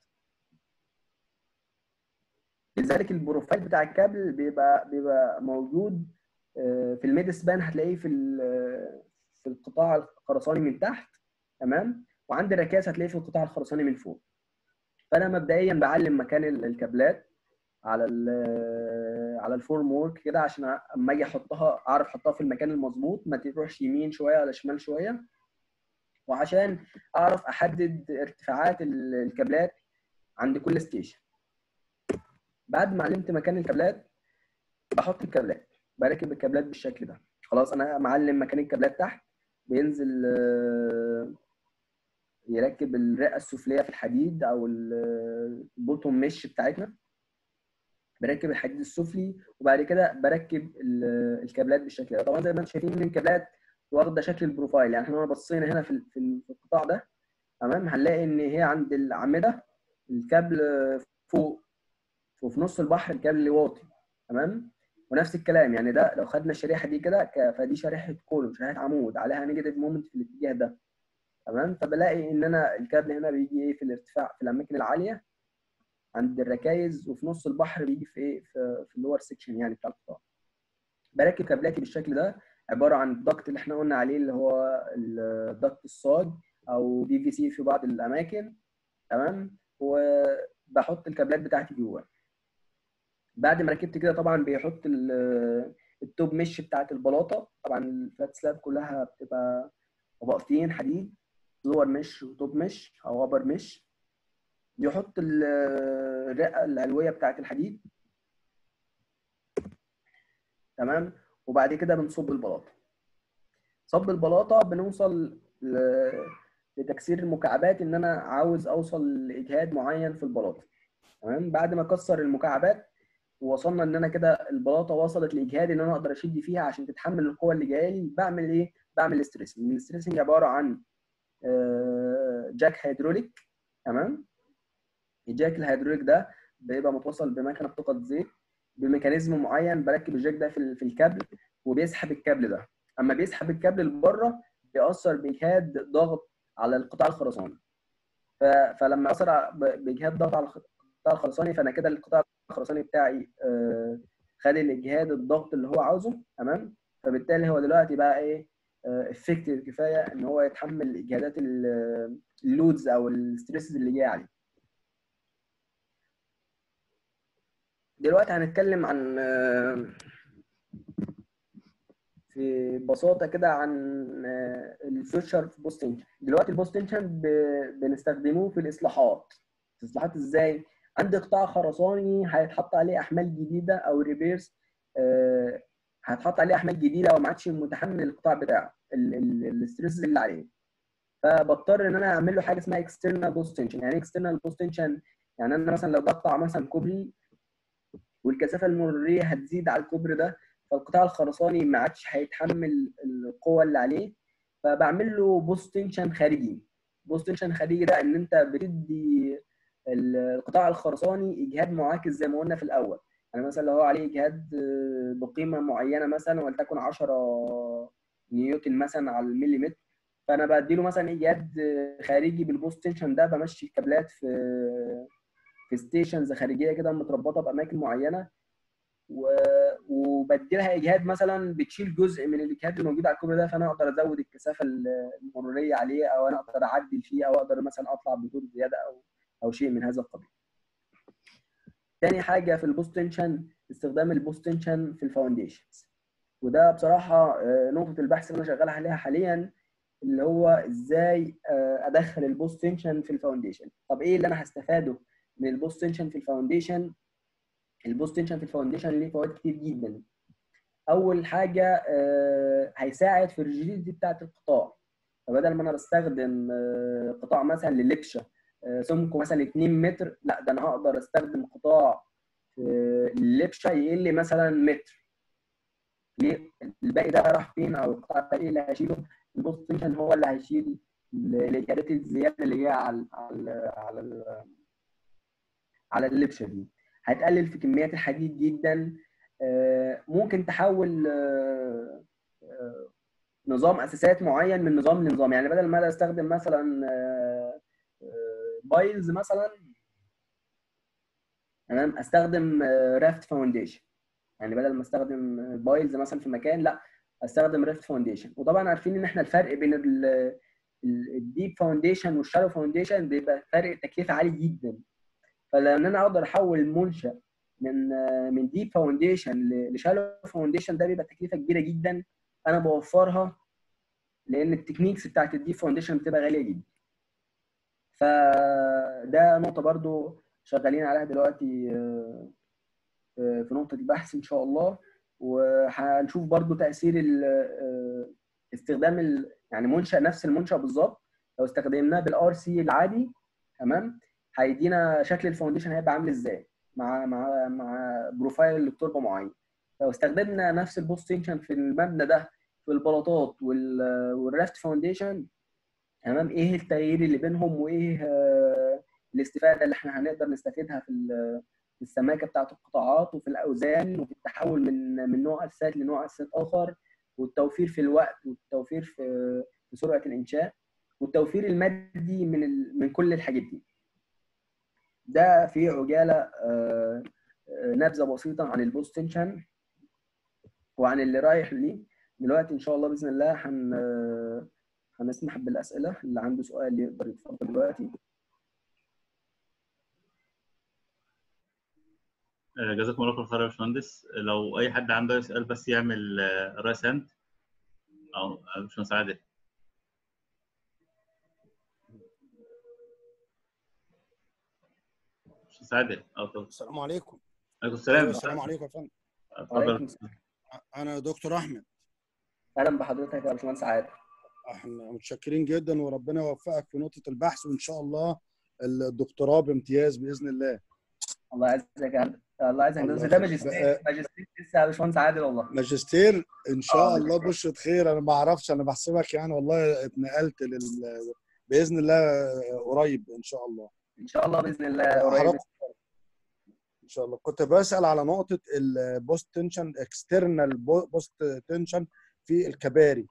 لذلك البروفايل بتاع الكابل بيبقى بيبقى موجود آه، في الميد سبان هتلاقيه في ال- في القطاع الخرساني من تحت تمام وعند الركاز هتلاقيه في القطاع الخرساني من فوق فانا مبدئيا بعلم مكان ال- الكابلات على ال على الفورم وورك كده عشان اما اجي احطها اعرف احطها في المكان المظبوط ما تروحش يمين شويه ولا شمال شويه وعشان اعرف احدد ارتفاعات ال- الكابلات عند كل ستيشن بعد ما علمت مكان الكابلات بحط الكابلات بركب الكابلات بالشكل ده خلاص انا معلم مكان الكابلات تحت بينزل آه، يركب الرئه السفليه في الحديد او ال- البوتوم مش بتاعتنا بركب الحديد السفلي وبعد كده بركب ال- الكابلات بالشكل ده طبعا زي ما انتم شايفين ان الكابلات واخده شكل البروفايل يعني احنا لو بصينا هنا في ال- في ال- في القطاع ده تمام هنلاقي ان هي عند الاعمده الكابل فوق وفي نص البحر الكابل واطي تمام ونفس الكلام يعني ده لو خدنا الشريحه دي كده ك- فدي شريحه كولوم شريحه عمود عليها نيجاتيف مومنت في الاتجاه ده تمام فبلاقي ان انا الكابل هنا بيجي ايه في الارتفاع في الاماكن العاليه عند الركايز وفي نص البحر بيجي في ايه في, في اللور سيكشن يعني بتاع القطاع بركب كابلاتي بالشكل ده عباره عن الضغط اللي احنا قلنا عليه اللي هو الضغط الصاج او بي في سي في بعض الاماكن تمام وبحط الكابلات بتاعتي جوه بعد ما ركبت كده طبعا بيحط ال- التوب مش بتاعت البلاطه طبعا الفلات سلاب كلها بتبقى طبقتين حديد لور مش وتوب مش او ابر مش يحط ال- الرئه العلويه بتاعت الحديد تمام وبعد كده بنصب البلاطه صب البلاطه بنوصل ل- لتكسير المكعبات ان انا عاوز اوصل لاجهاد معين في البلاطه تمام بعد ما اكسر المكعبات ووصلنا ان انا كده البلاطه وصلت لاجهاد ان انا اقدر اشد فيها عشان تتحمل القوه اللي جايه لي بعمل ايه؟ بعمل ستريسنج الستريسنج عباره عن آه، جاك هيدروليك تمام الجاك الهيدروليك ده بيبقى متوصل بمكنه بتقط زيت بميكانيزم معين بركب الجاك ده في ال- في الكابل وبيسحب الكابل ده اما بيسحب الكابل لبره بيأثر بإجهاد ضغط على القطاع الخرساني ف... فلما أثر ع- ب- بإجهاد ضغط على القطاع الخرساني فأنا كده القطاع الخرساني بتاعي آه، خد الإجهاد الضغط اللي هو عاوزه تمام فبالتالي هو دلوقتي بقى إيه افكتيف كفايه ان هو يتحمل اجهادات ال- اللودز او الستريسز اللي جايه عليه دلوقتي هنتكلم عن في بساطه كده عن الفيوتشر بوست تنشن دلوقتي البوست تنشن بنستخدموه في الاصلاحات الاصلاحات ازاي عندي قطاع خرساني هيتحط عليه احمال جديده او ريبيرز هتحط عليه احمال جديده وما عادش متحمل القطاع بتاعه الاستريس اللي عليه فبضطر ان انا اعمل له حاجه اسمها اكسترنال بوست تنشن يعني اكسترنال بوست تنشن يعني انا مثلا لو بقطع مثلا كوبري والكثافه المروريه هتزيد على الكوبري ده فالقطاع الخرساني ما عادش هيتحمل القوه اللي عليه فبعمل له بوست تنشن خارجي بوست تنشن خارجي ده ان انت بتدي القطاع الخرساني اجهاد معاكس زي ما قلنا في الاول يعني مثلا لو هو عليه اجهاد بقيمه معينه مثلا ولتكن 10 نيوتن مثلا على المليمتر فانا بدي له مثلا اجهاد خارجي بالبوست تنشن ده بمشي الكابلات في في ستيشنز خارجيه كده متربطه باماكن معينه و... وبدي لها اجهاد مثلا بتشيل جزء من الاجهاد الموجود على الكوبري ده فانا اقدر ازود الكثافه المروريه عليه او انا اقدر اعدل فيه او اقدر مثلا اطلع بدور زياده او او شيء من هذا القبيل. تاني حاجه في البوست تنشن استخدام البوست تنشن في الفاونديشنز وده بصراحه نقطه البحث اللي انا شغال عليها حاليا اللي هو ازاي ادخل البوست تنشن في الفاونديشن طب ايه اللي انا هستفاده من البوست تنشن في الفاونديشن البوست تنشن في الفاونديشن ليه فوائد كتير جدا اول حاجه هيساعد في الريجيديتي بتاعه القطاع فبدل ما انا بستخدم قطاع مثلا للكشه سمكه مثلا 2 متر لا ده انا هقدر استخدم قطاع اللبشه يقل مثلا متر ليه؟ الباقي ده راح فين او القطاع الباقي اللي هشيله البوست تنشن هو اللي هيشيل الاجهادات الزياده اللي هي على على على على اللبشه دي هتقلل في كميات الحديد جدا ممكن تحول نظام اساسات معين من نظام لنظام يعني بدل ما انا استخدم مثلا بايلز مثلا تمام استخدم رافت فاونديشن يعني بدل ما استخدم بايلز مثلا في مكان لا استخدم رافت فاونديشن وطبعا عارفين ان احنا الفرق بين الديب فاونديشن والشالو فاونديشن بيبقى فرق تكلفه عالي جدا فلان انا اقدر احول منشا من من ديب فاونديشن لشالو فاونديشن ده بيبقى تكلفه كبيره جدا انا بوفرها لان التكنيكس بتاعت الديب فاونديشن بتبقى غاليه جدا فده نقطه برضو شغالين عليها دلوقتي في نقطه البحث ان شاء الله وهنشوف برضو تاثير استخدام ال... يعني منشا نفس المنشا بالظبط لو استخدمناه بالار سي العادي تمام هيدينا شكل الفاونديشن هيبقى عامل ازاي مع مع مع بروفايل للتربه معين لو استخدمنا نفس البوست تنشن في المبنى ده في البلاطات والرافت فاونديشن تمام ايه التغيير اللي بينهم وايه الاستفاده اللي احنا هنقدر نستفيدها في في السماكه بتاعت القطاعات وفي الاوزان وفي التحول من من نوع اساسات لنوع اساسات اخر والتوفير في الوقت والتوفير في في سرعه الانشاء والتوفير المادي من ال... من كل الحاجات دي ده في عجاله نبذه بسيطه عن البوست تنشن وعن اللي رايح ليه دلوقتي ان شاء الله باذن الله هن هنسمح بالاسئله اللي عنده سؤال يقدر يتفضل دلوقتي جزاكم الله كل خير يا باشمهندس لو اي حد عنده سؤال بس يعمل رايس هاند او باشمهندس عادل باشمهندس عادل اه طبعا السلام عليكم عليكم السلام السلام عليكم يا فندم اتفضل انا دكتور احمد اهلا بحضرتك يا باشمهندس عادل احنا متشكرين جدا وربنا يوفقك في نقطه البحث وان شاء الله الدكتوراه بامتياز باذن الله الله يعزك يا الله يعزك ده ماجستير ماجستير لسه يا باشمهندس عادل والله ماجستير ان شاء الله بشرة خير انا ما اعرفش انا بحسبك يعني والله اتنقلت لل باذن الله قريب ان شاء الله ان شاء الله باذن الله قريب ان شاء الله كنت بسال على نقطه البوست تنشن اكسترنال بوست تنشن في الكباري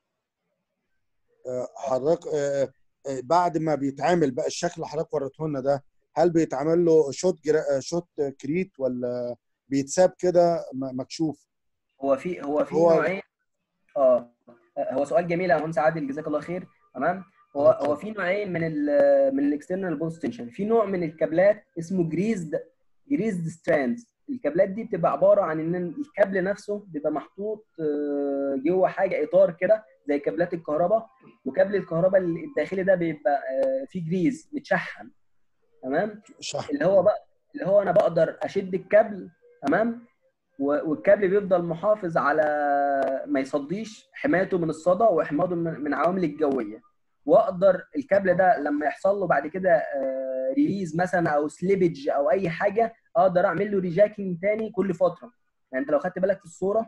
حضرتك بعد ما بيتعمل بقى الشكل اللي حضرتك وريته لنا ده هل بيتعمل له شوت جرا... شوت كريت ولا بيتساب كده مكشوف؟ هو في هو في هو... نوعين اه هو سؤال جميل يا مهندس عادل جزاك الله خير تمام هو هو في نوعين من ال من الاكسترنال بوست تنشن في نوع من الكابلات اسمه جريزد جريزد ستراندز الكابلات دي بتبقى عباره عن ان الكابل نفسه بيبقى محطوط آه، جوه حاجه اطار كده زي كابلات الكهرباء وكابل الكهرباء الداخلي ده بيبقى آه، فيه جريز متشحن تمام شحن اللي هو بقى اللي هو انا بقدر اشد الكابل تمام و- والكابل بيفضل محافظ على ما يصديش حمايته من الصدى وحمايته من من العوامل الجويه واقدر الكابل ده لما يحصل له بعد كده آه، ريليز مثلا او سليبج او اي حاجه اقدر اعمل له ريجاكينج تاني كل فتره يعني انت لو خدت بالك في الصوره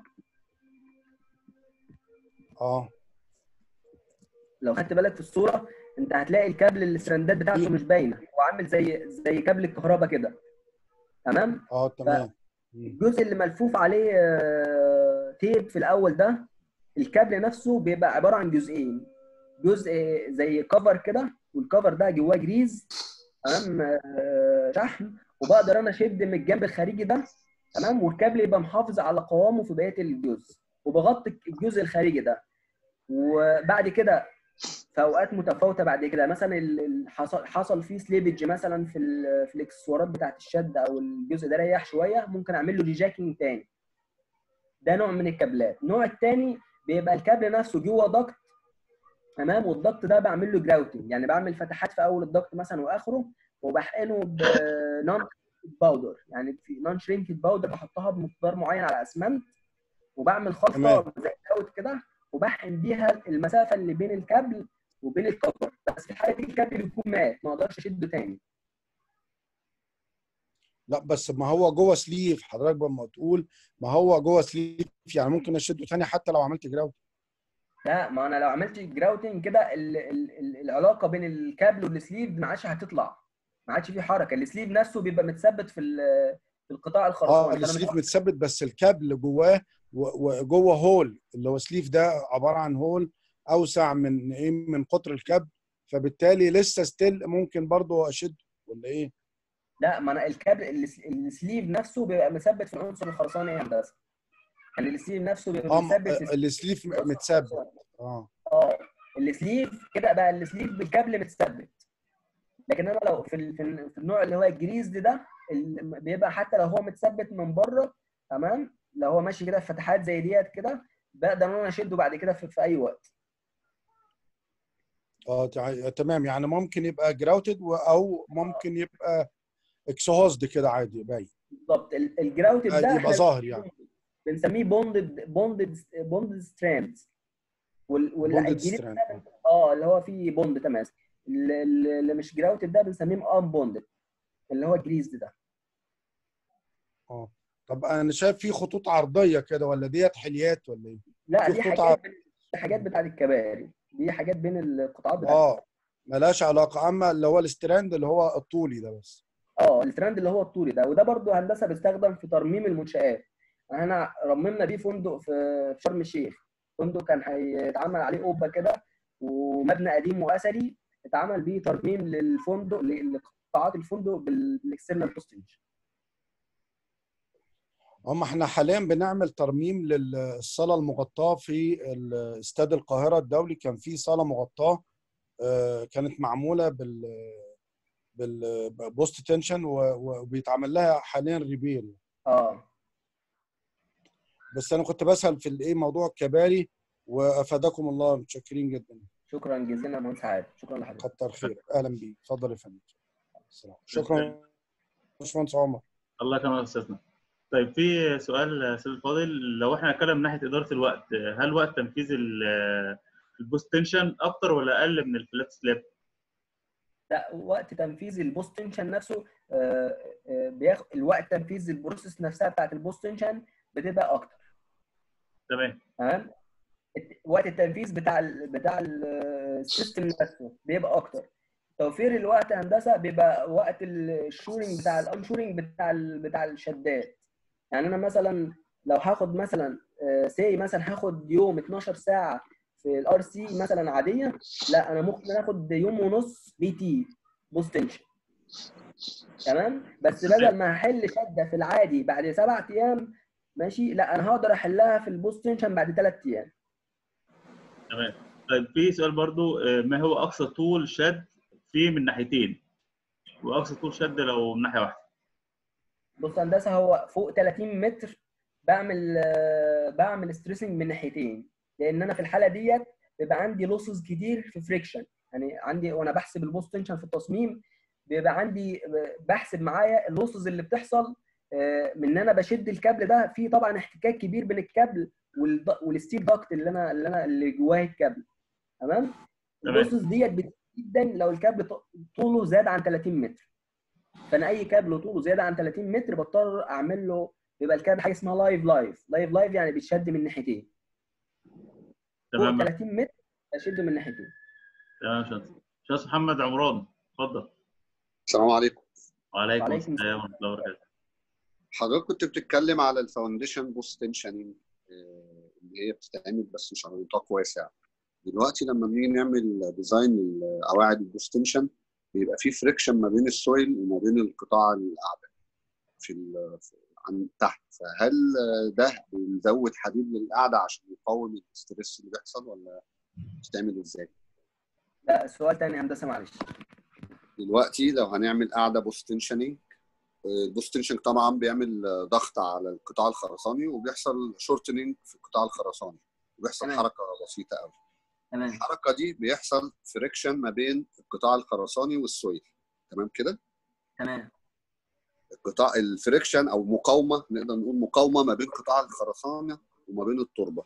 اه لو خدت بالك في الصوره انت هتلاقي الكابل السرندات بتاعته مش باينه هو عامل زي زي كابل الكهرباء كده تمام اه تمام مم. الجزء اللي ملفوف عليه آه، تيب في الاول ده الكابل نفسه بيبقى عباره عن جزئين جزء زي كفر كده والكفر ده جواه جريز تمام آه، شحم وبقدر انا اشد من الجنب الخارجي ده تمام والكابل يبقى محافظ على قوامه في بقيه الجزء وبغطي الجزء الخارجي ده وبعد كده في اوقات متفاوته بعد كده مثلا ال- ال- حصل حصل فيه سليبج مثلا في ال- في الاكسسوارات بتاعت الشد او الجزء ده ريح شويه ممكن اعمل له ريجاكينج تاني ده نوع من الكابلات النوع الثاني بيبقى الكابل نفسه جوه ضغط تمام والضغط ده بعمل له جراوتنج يعني بعمل فتحات في اول الضغط مثلا واخره وبحقنه بنون باودر يعني في نون شرينكد باودر بحطها بمقدار معين على اسمنت وبعمل خلطه تمام. زي كاوت كده وبحقن بيها المسافه اللي بين الكابل وبين الكفر بس في الحاله دي الكابل بيكون مات ما اقدرش اشده تاني لا بس ما هو جوه سليف حضرتك لما تقول ما هو جوه سليف يعني ممكن اشده تاني حتى لو عملت جراوت لا ما انا لو عملت جراوتنج كده ال- ال- ال- العلاقه بين الكابل والسليف ما عادش هتطلع ما عادش في حركه السليف نفسه بيبقى متثبت في ال- في القطاع اه الخرساني فأنا مش السليف متثبت بس الكابل جواه و- وجوه هول اللي هو سليف ده عباره عن هول اوسع من ايه من قطر الكابل فبالتالي لسه ستيل ممكن برضه اشده ولا ايه؟ لا ما انا الكابل الس- السليف نفسه بيبقى مثبت في العنصر الخرساني يا هندسه يعني السليف نفسه بيبقى اه مثبت في السليف العنصر متثبت الخرساني. اه اه السليف كده بقى السليف بالكابل متثبت لكن انا لو في ال- في ال- في النوع اللي هو الجريز ده ال- بيبقى حتى لو هو متثبت من بره تمام لو هو ماشي كده في فتحات زي ديت كده بقدر ان انا اشده بعد كده في, في اي وقت اه تع- تمام يعني ممكن يبقى جراوتد او ممكن يبقى اكسهوزد كده عادي باين بالظبط ال- الجراوتد ده يبقى إحنا ظاهر يعني بنسميه بوندد بوندد بوندد ستراندز بوندد والجريز ستراند اه اللي هو فيه بوند تماس اللي اللي مش جراوتد ده بنسميه ان بوندد اللي هو جريزد ده اه طب انا شايف في خطوط عرضيه كده ولا ديت حليات ولا ايه؟ لا في دي خطوط حاجات عرض. دي حاجات بتاعت الكباري دي حاجات بين القطاعات بتاعت اه ملهاش علاقه اما اللي هو الستراند اللي هو الطولي ده بس اه الترند اللي هو الطولي ده وده برضو هندسه بيستخدم في ترميم المنشآت احنا رممنا بيه فندق في في شرم الشيخ فندق كان هيتعمل عليه قبه كده ومبنى قديم واثري اتعمل بيه ترميم للفندق لقطاعات الفندق بالاكسترنال بوستنج هم احنا حاليا بنعمل ترميم للصاله المغطاه في استاد القاهره الدولي كان في صاله مغطاه آه، كانت معموله بال بالبوست تنشن وبيتعمل لها حاليا ريبير اه بس انا كنت بسال في الايه موضوع الكباري وافادكم الله متشكرين جدا شكرا جزيلا يا مهندس عادل شكرا لحضرتك كتر خير اهلا بيك اتفضل يا فندم السلام. شكرا باشمهندس عمر الله يكرمك يا استاذنا طيب في سؤال سيد الفاضل لو احنا هنتكلم من ناحيه اداره الوقت هل وقت تنفيذ ال- البوست تنشن اكتر ولا اقل من الفلات سلاب؟ لا وقت تنفيذ البوست تنشن نفسه آه، آه، بياخد الوقت تنفيذ البروسيس نفسها بتاعت البوست تنشن بتبقى اكتر تمام تمام الت- وقت التنفيذ بتاع ال بتاع ال- السيستم نفسه بيبقى اكتر توفير الوقت هندسه بيبقى وقت الشورنج بتاع الانشورنج بتاع ال بتاع الشدات يعني انا مثلا لو هاخد مثلا سي مثلا هاخد يوم 12 ساعه في الار سي مثلا عاديه لا انا ممكن اخد يوم ونص بي تي بوست تنشن تمام بس بدل ما هحل شده في العادي بعد سبع ايام ماشي لا انا هقدر احلها في البوست تنشن بعد ثلاث ايام تمام طيب في سؤال برضو آه، ما هو اقصى طول شد فيه من ناحيتين واقصى طول شد لو من ناحيه واحده بص هندسه هو فوق 30 متر بعمل آه، بعمل ستريسنج من ناحيتين لان انا في الحاله ديت بيبقى عندي لوسز كتير في فريكشن يعني عندي وانا بحسب البوست تنشن في التصميم بيبقى عندي بحسب معايا اللوسز اللي بتحصل آه، من ان انا بشد الكابل ده في طبعا احتكاك كبير بين الكابل والض- والستيل داكت اللي انا اللي انا اللي جواه الكابل تمام اللوسز ديت بتزيد جدا لو الكابل ط- طوله زاد عن 30 متر فانا اي كابل طوله زياده عن 30 متر بضطر اعمل له بيبقى الكابل حاجه اسمها لايف لايف لايف لايف يعني بيتشد من ناحيتين فوق تمام 30 متر اشد من ناحيتين تمام يا باشمهندس باشمهندس محمد عمران اتفضل السلام عليكم وعليكم وعليكم السلام ورحمه الله وبركاته حضرتك كنت بتتكلم على الفاونديشن بوست تنشننج اللي هي بتتعمل بس مش على نطاق واسع دلوقتي لما بنيجي نعمل ديزاين قواعد البوست تنشن بيبقى في فريكشن ما بين السويل وما بين القطاع الاعلى في ال- في- عن تحت فهل ده بنزود حديد للقاعده عشان يقاوم الاسترس اللي بيحصل ولا بتتعمل ازاي؟ لا سؤال تاني يا هندسه معلش دلوقتي لو هنعمل قاعده بوست تنشننج البوست تنشنج طبعا بيعمل ضغط على القطاع الخرساني وبيحصل شورتنينج في القطاع الخرساني وبيحصل تمام. حركه بسيطه قوي تمام الحركه دي بيحصل فريكشن ما بين القطاع الخرساني والسويل تمام كده تمام القطاع الفريكشن او مقاومه نقدر نقول مقاومه ما بين قطاع الخرسانه وما بين التربه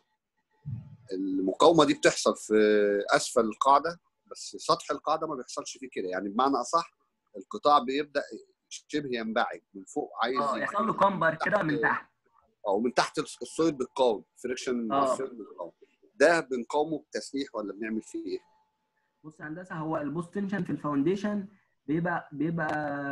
المقاومه دي بتحصل في اسفل القاعده بس سطح القاعده ما بيحصلش فيه كده يعني بمعنى اصح القطاع بيبدا شبه ينبعج من فوق عايز اه يحصل له كامبر كده من تحت او من تحت السويل بتقاوم فريكشن آه. بتقاوم ده بنقاومه بتسليح ولا بنعمل فيه ايه؟ بص يا هندسه هو البوست تنشن في الفاونديشن بيبقى بيبقى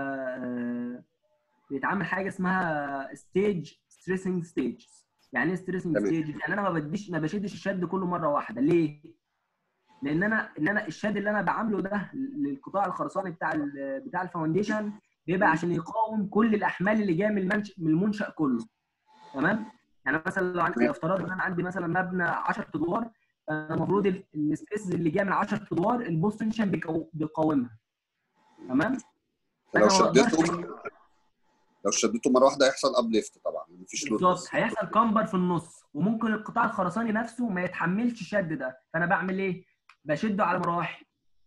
آه، بيتعمل حاجه اسمها ستيج ستريسنج ستيج يعني ايه ستريسنج تمام. ستيج يعني انا ما بديش ما بشدش الشد كله مره واحده ليه لان انا ان انا الشد اللي انا بعمله ده للقطاع الخرساني بتاع ال- بتاع الفاونديشن بيبقى عشان يقاوم كل الاحمال اللي جايه من المنشأ من المنشأ كله تمام يعني مثلا لو عندي افترض ان انا عندي مثلا مبنى 10 ادوار انا المفروض ال- الستريس اللي جاي من 10 ادوار البوست تنشن بيقو- بيقاومها تمام لو فأنا ما شديته أقدرش- لو شديته مره واحده هيحصل ابليفت طبعا مفيش لود بالظبط هيحصل كامبر في النص وممكن القطاع الخرساني نفسه ما يتحملش الشد ده فانا بعمل ايه؟ بشده على مراحل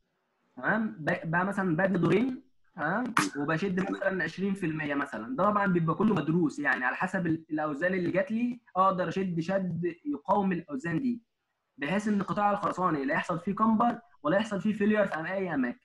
تمام ب- بقى مثلا ببني دورين تمام وبشد مثلا 20% مثلا ده طبعا بيبقى كله مدروس يعني على حسب ال- الاوزان اللي جات لي اقدر اشد شد يقاوم الاوزان دي بحيث ان القطاع الخرساني لا يحصل فيه كامبر ولا يحصل فيه فيلير في اي اماكن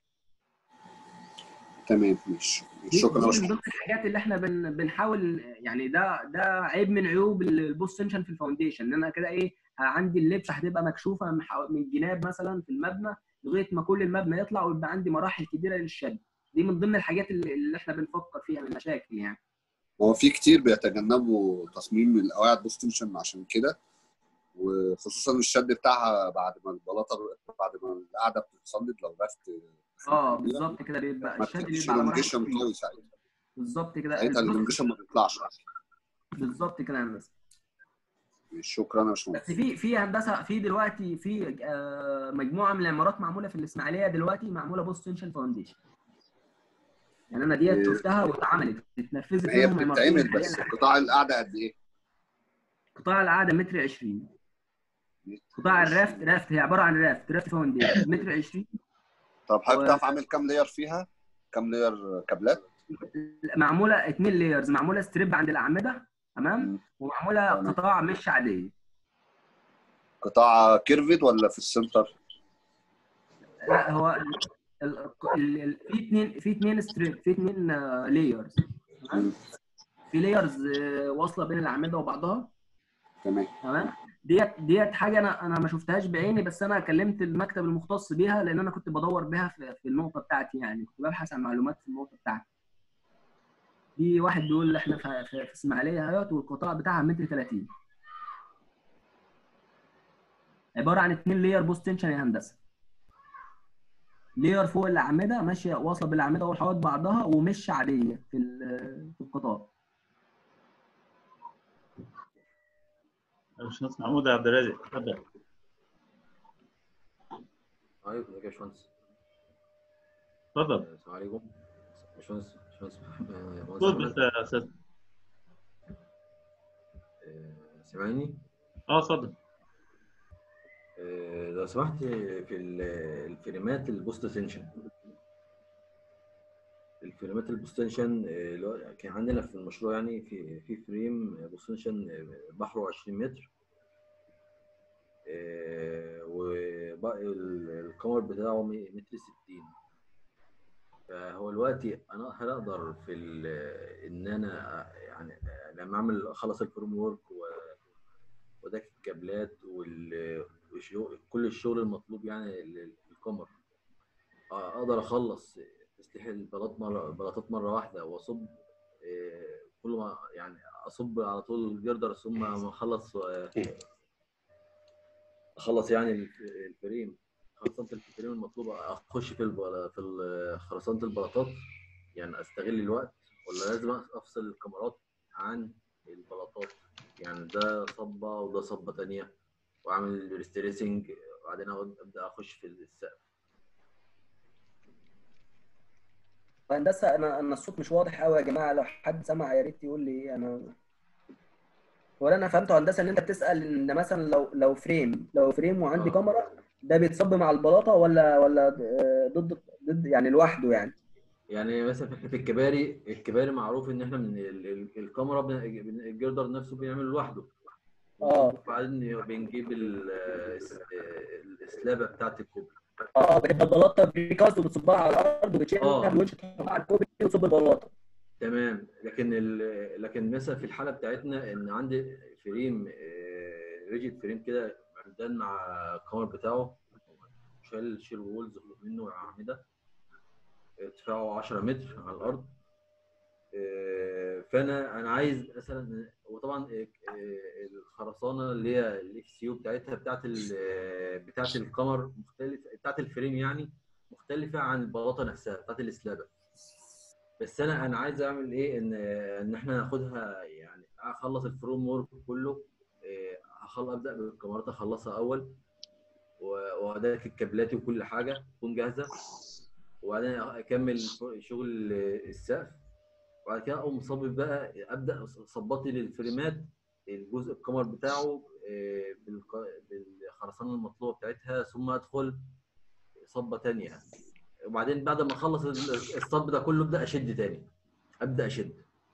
تمام ماشي دي شكرا دي يا من باشمهندس ضمن الحاجات اللي احنا بن بنحاول يعني ده ده عيب من عيوب البوست تنشن في الفاونديشن ان انا كده ايه عندي اللبشه هتبقى مكشوفه من حو- من الجناب مثلا في المبنى لغايه ما كل المبنى يطلع ويبقى عندي مراحل كبيره للشد دي من ضمن الحاجات اللي, اللي احنا بنفكر فيها من مشاكل يعني هو في كتير بيتجنبوا تصميم القواعد بوست تنشن عشان كده وخصوصا الشد بتاعها بعد ما البلاطه بعد ما القاعده بتتصلب لو رفت اه بالظبط كده بيبقى ما الشد بتبقاش بيبقى على مراحل الانجيشن كتير. قوي ساعتها بالظبط كده ساعتها الانجيشن ما بيطلعش بالظبط كده يا هندسه شكرا يا باشمهندس بس في في هندسه في دلوقتي في آه، مجموعه من العمارات معموله في الاسماعيليه دلوقتي معموله بوست تنشن فاونديشن يعني انا ديت إيه. شفتها واتعملت اتنفذت هي منهم عمارتين بتتعمل حالياً. بس قطاع القاعده قد ايه؟ قطاع العاده متر 20 قطاع الرافت رافت هي عباره عن رافت رافت فاونديشن متر 20 طب حضرتك و- تعرف عامل كام لاير فيها؟ كام لاير كابلات؟ معموله اثنين لايرز معموله ستريب عند الاعمده تمام مم. ومعموله تمام. قطاع مش عاديه قطاع كيرفد ولا في السنتر؟ لا هو ال- ال- ال- في اثنين في اثنين ستريب في اثنين لايرز تمام في لايرز واصله بين الاعمده وبعضها تمام تمام ديت ديت حاجه انا انا ما شفتهاش بعيني بس انا كلمت المكتب المختص بيها لان انا كنت بدور بيها في, في النقطه بتاعتي يعني كنت ببحث عن معلومات في النقطه بتاعتي دي واحد بيقول احنا في في, في اسماعيليه اهوت والقطاع بتاعها متر 30 عباره عن اتنين لير بوست تنشن يا هندسه لير فوق الاعمده ماشيه واصله بالاعمده والحوائط بعضها ومش عاديه في ال- في القطاع باشمهندس محمود عبد الرازق اتفضل عليكم ازيك يا باشمهندس اتفضل السلام عليكم باشمهندس باشمهندس آه، مهندس خد أحمد. بس يا استاذ سامعني؟ اه اتفضل آه، لو سمحت في ال- الفريمات البوست تنشن الفريمات البوست تنشن آه، اللي هو كان عندنا في المشروع يعني في في فريم بوست تنشن آه، بحره 20 متر والكمر بتاعه م- متر 60 فهو دلوقتي انا هل اقدر في ال- ان انا يعني لما اعمل اخلص الفريم ورك و وده الكابلات وال وشو- كل الشغل المطلوب يعني لل- للقمر اقدر اخلص تسليح البلاط مره البلاطات مره واحده واصب آه، كل ما يعني اصب على طول الجردر ثم ما اخلص آه، اخلص يعني الف- الفريم خرسانه الفريم المطلوبه اخش في البلا- في ال- خرسانه البلاطات يعني استغل الوقت ولا لازم افصل الكاميرات عن البلاطات يعني ده صبه وده صبه تانية واعمل ريستريسنج وبعدين ابدا اخش في السقف هندسه انا انا الصوت مش واضح قوي يا جماعه لو حد سمع يا ريت يقول لي انا ولا انا فهمته هندسه ان انت بتسال ان مثلا لو لو فريم لو فريم وعندي آه. كاميرا ده بيتصب مع البلاطه ولا ولا آه، ضد ضد يعني لوحده يعني يعني مثلا في الكباري الكباري معروف ان احنا من ال- ال- الكاميرا بن- بن- الجردر نفسه بيعمل لوحده اه وبعدين بنجيب ال- الس- السلابه بتاعت الكوبري اه بتبقى البلاطه بريكاست وبتصبها على الارض وبتشيلها آه. بالونش تحطها على الكوبري وتصب البلاطه تمام لكن ال- لكن مثلا في الحاله بتاعتنا ان عندي فريم ريجيد فريم كده معدان مع الكاميرا بتاعه شال شيل وولز فوق منه اعمده ارتفاعه 10 متر على الارض آه، فانا انا عايز مثلا وطبعا آه، آه، الخرسانه اللي هي الاكس يو بتاعتها بتاعت ال- بتاعت القمر مختلفه بتاعت الفريم يعني مختلفه عن البلاطه نفسها بتاعت السلابه بس انا انا عايز اعمل ايه ان ان احنا ناخدها يعني اخلص الفريم ورك كله إيه، هخلص ابدا بالكاميرات اخلصها اول و- واداك الكابلات وكل حاجه تكون جاهزه وبعدين اكمل شغل السقف وبعد كده اقوم صابب بقى ابدا صباطي للفريمات الجزء الكمر بتاعه إيه، بالق- بالخرسانه المطلوبه بتاعتها ثم ادخل صبه تانية وبعدين بعد ما اخلص الصب ده كله ابدا اشد تاني ابدا اشد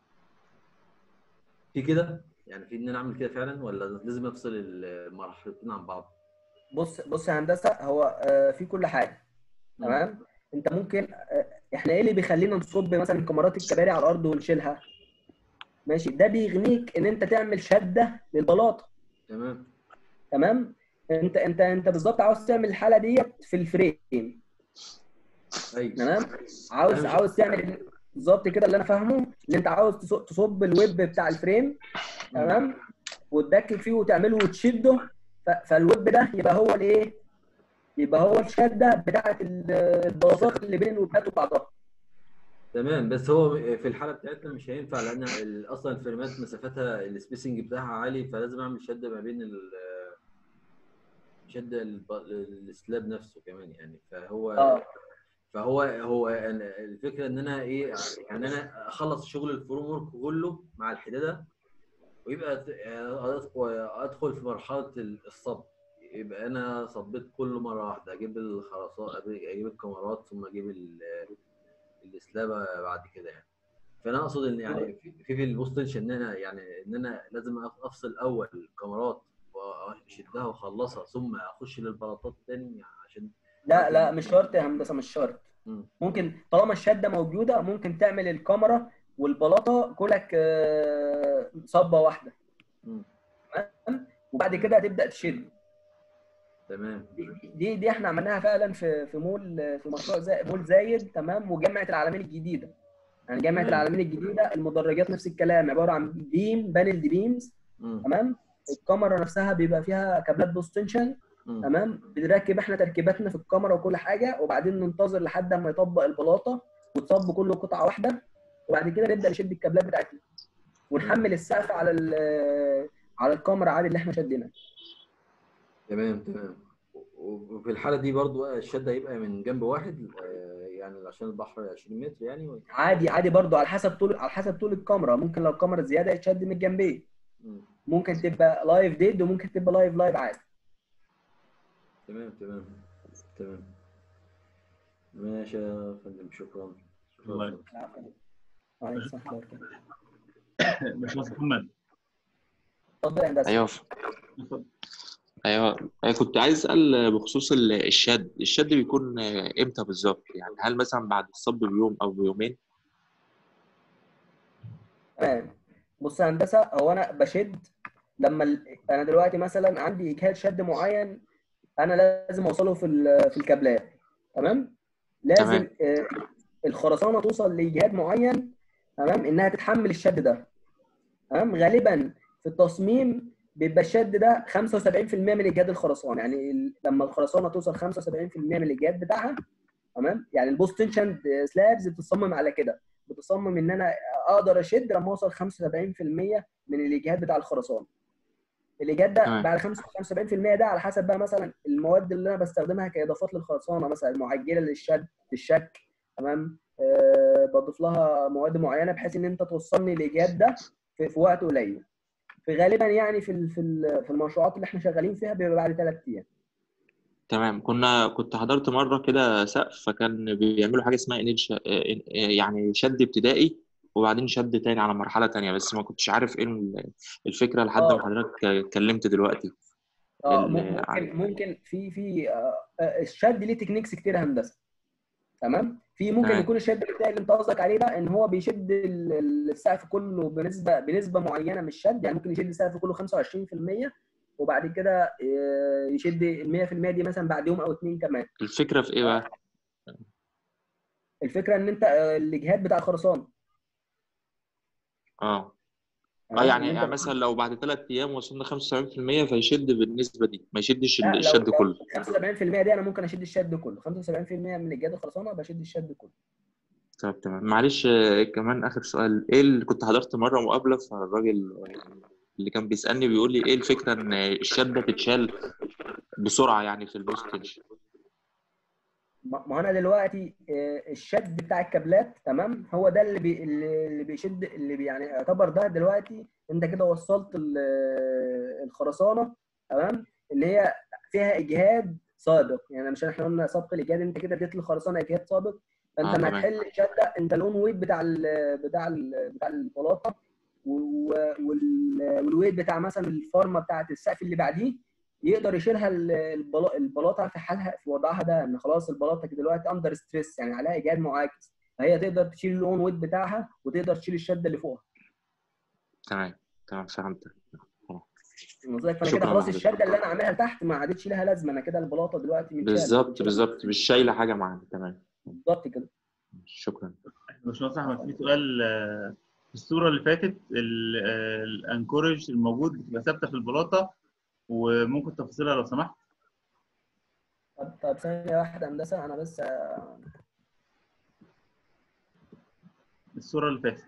في كده يعني في ان انا اعمل كده فعلا ولا لازم افصل المرحلتين عن بعض بص بص يا هندسه هو آه، في كل حاجه تمام انت ممكن آه، احنا ايه اللي بيخلينا نصب مثلا كاميرات الكباري على الارض ونشيلها ماشي ده بيغنيك ان انت تعمل شده للبلاطه تمام تمام انت انت انت بالظبط عاوز تعمل الحاله ديت في الفريم ايوه تمام عاوز أنا مش- عاوز تعمل بالظبط كده اللي انا فاهمه ان انت عاوز تص- تصب الويب بتاع الفريم تمام وتدكك فيه وتعمله وتشده ف- فالويب ده يبقى هو الايه يبقى هو الشده بتاعه ال- البلاطات اللي بين الويبات وبعضها تمام بس هو في الحاله بتاعتنا مش هينفع لان ال- اصلا الفريمات مسافتها السبيسنج بتاعها عالي فلازم اعمل شده ما بين ال شده الب- السلاب نفسه كمان يعني فهو اه فهو هو أنا- الفكره ان انا ايه يعني انا اخلص شغل الفريم ورك كله مع الحداده ويبقى ت- ادخل في مرحله الصب يبقى انا صبيت كله مره واحده اجيب الخرسانه اجيب الكاميرات ثم اجيب ال- السلابه بعد كده يعني فانا اقصد ان يعني في في في البوست تنشن ان انا يعني ان انا لازم أف- افصل اول الكاميرات واشدها واخلصها ثم اخش للبلاطات تاني يعني عشان لا لا مش شرط يا هندسه مش شرط مم. ممكن طالما الشده موجوده ممكن تعمل الكاميرا والبلاطه كلك آه، صبه واحده مم. تمام وبعد كده هتبدا تشد تمام دي- دي دي احنا عملناها فعلا في في مول في مشروع زي مول زايد تمام وجامعه العالمين الجديده يعني جامعه تمام. العالمين الجديده المدرجات نفس الكلام عباره عن بيم بانل دي بيمز مم. تمام الكاميرا نفسها بيبقى فيها كابلات بوست تنشن مم. تمام بنركب احنا تركيباتنا في الكاميرا وكل حاجه وبعدين ننتظر لحد ما يطبق البلاطه وتصب كله قطعه واحده وبعد كده نبدا نشد الكابلات بتاعتنا ونحمل السقف على ال- على الكاميرا عادي اللي احنا شدينها تمام تمام و- وفي الحاله دي برضو بقى الشده يبقى من جنب واحد آه، يعني عشان البحر 20 متر يعني و- عادي عادي برضو على حسب طول على حسب طول الكاميرا ممكن لو الكاميرا زياده يتشد من الجنبين مم. ممكن تبقى لايف ديد وممكن تبقى لايف لايف عادي تمام تمام تمام ماشي يا فندم شكرا الله شكرا العفو. عليكم السلام ورحمة الله وبركاته. باشمهندس محمد اتفضل يا هندسه ايوه اتفضل. ايوه أنا كنت عايز اسال بخصوص ال- الشد الشد بيكون امتى بالظبط يعني هل مثلا بعد الصب بيوم او بيومين تمام بص يا هندسه هو انا بشد لما ال... انا دلوقتي مثلا عندي اجهاد شد معين انا لازم اوصله في ال... في الكابلات تمام لازم تمام. آه، الخرسانه توصل لاجهاد معين تمام انها تتحمل الشد ده تمام غالبا في التصميم بيبقى الشد ده 75% من اجهاد الخرسانه يعني ال- لما الخرسانه توصل 75% من الاجهاد بتاعها تمام يعني البوست تنشن سلابز بتصمم على كده بتصمم ان انا اقدر اشد لما اوصل 75% من الاجهاد بتاع الخرسانه الاجهاد ده تمام. بعد 75% ده على حسب بقى مثلا المواد اللي انا بستخدمها كاضافات للخرسانه مثلا معجله للشد للشك تمام أه بضيف لها مواد معينه بحيث ان انت توصلني الاجهاد ده في, في وقت قليل في غالبا يعني في ال- في ال- في المشروعات اللي احنا شغالين فيها بيبقى بعد ثلاث ايام تمام كنا كنت حضرت مره كده سقف فكان بيعملوا حاجه اسمها إنيج ش- يعني شد ابتدائي وبعدين شد تاني على مرحله تانية بس ما كنتش عارف ايه ال- الفكره لحد آه. ما حضرتك اتكلمت دلوقتي اه ال- ممكن ممكن في في آه، آه، الشد ليه تكنيكس كتير هندسه تمام في ممكن تمام. يكون الشد بتاعي اللي انت قصدك عليه ده ان هو بيشد ال- ال- السقف كله بنسبه بنسبه معينه من الشد يعني ممكن يشد السقف كله 25% وبعد كده آه، يشد ال 100% دي مثلا بعد يوم او اتنين كمان الفكره في ايه بقى الفكره ان انت آه، الاجهاد بتاع الخرسانه اه اه تمام؟ يعني إن يعني انت مثلا لو بعد ثلاث ايام وصلنا 75% فيشد بالنسبه دي ما يشدش لا، لو- الشد لو كله 75% دي انا ممكن اشد الشد كله 75% من اجهاد الخرسانه بشد الشد كله طب تمام معلش آه، كمان اخر سؤال ايه اللي كنت حضرت مره مقابله فالراجل آه، اللي كان بيسالني بيقول لي ايه الفكره ان الشده تتشال بسرعه يعني في البوستنج ما ما انا دلوقتي آه، الشد بتاع الكابلات تمام هو ده اللي بي اللي اللي بيشد اللي بي يعني يعتبر ده دلوقتي انت كده وصلت ال- الخرسانه تمام اللي هي فيها اجهاد سابق يعني مش احنا قلنا سابق الاجهاد انت كده اديت للخرسانه اجهاد سابق فانت آه، لما تمام. هتحل الشده انت الاون ويت بتاع ال بتاع ال بتاع البلاطه و- وال- والويت بتاع مثلا الفارمه بتاعت السقف اللي بعديه يقدر يشيلها ال- البلا- البلاطه في حالها في وضعها ده ان خلاص البلاطه دلوقتي اندر ستريس يعني عليها اجهاد معاكس فهي تقدر تشيل الاون ويت بتاعها وتقدر تشيل الشده اللي فوقها تمام تمام فهمت وزيك فانا شكراً كده خلاص لحضرتك. الشده اللي انا عاملها تحت ما عادتش لها لازمه انا كده البلاطه دلوقتي متشالة. بالظبط بالظبط مش شايله حاجه معانا تمام بالظبط كده شكرا باشمهندس احمد في سؤال آه، في الصوره اللي فاتت ال- آه، الانكورج الموجود بتبقى ثابته في البلاطه وممكن تفاصيلها لو سمحت طب طب ثانيه واحده هندسه انا بس آه، الصوره اللي فاتت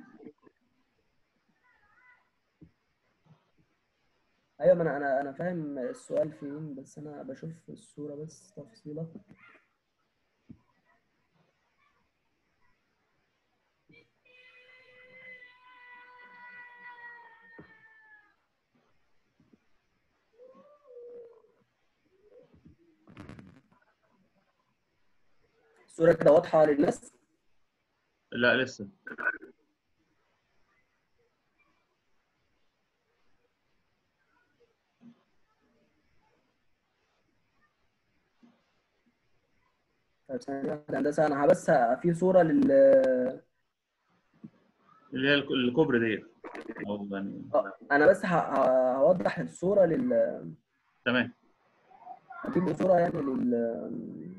ايوه ما انا انا انا فاهم السؤال فين بس انا بشوف الصوره بس تفصيله الصوره كده واضحه للناس لا لسه طيب ثانيه واحده هندسه انا بس في صوره لل اللي هي الك- الكوبري ديت أو يعني آه، انا بس ه- ه- هوضح الصوره لل تمام هجيب صوره يعني لل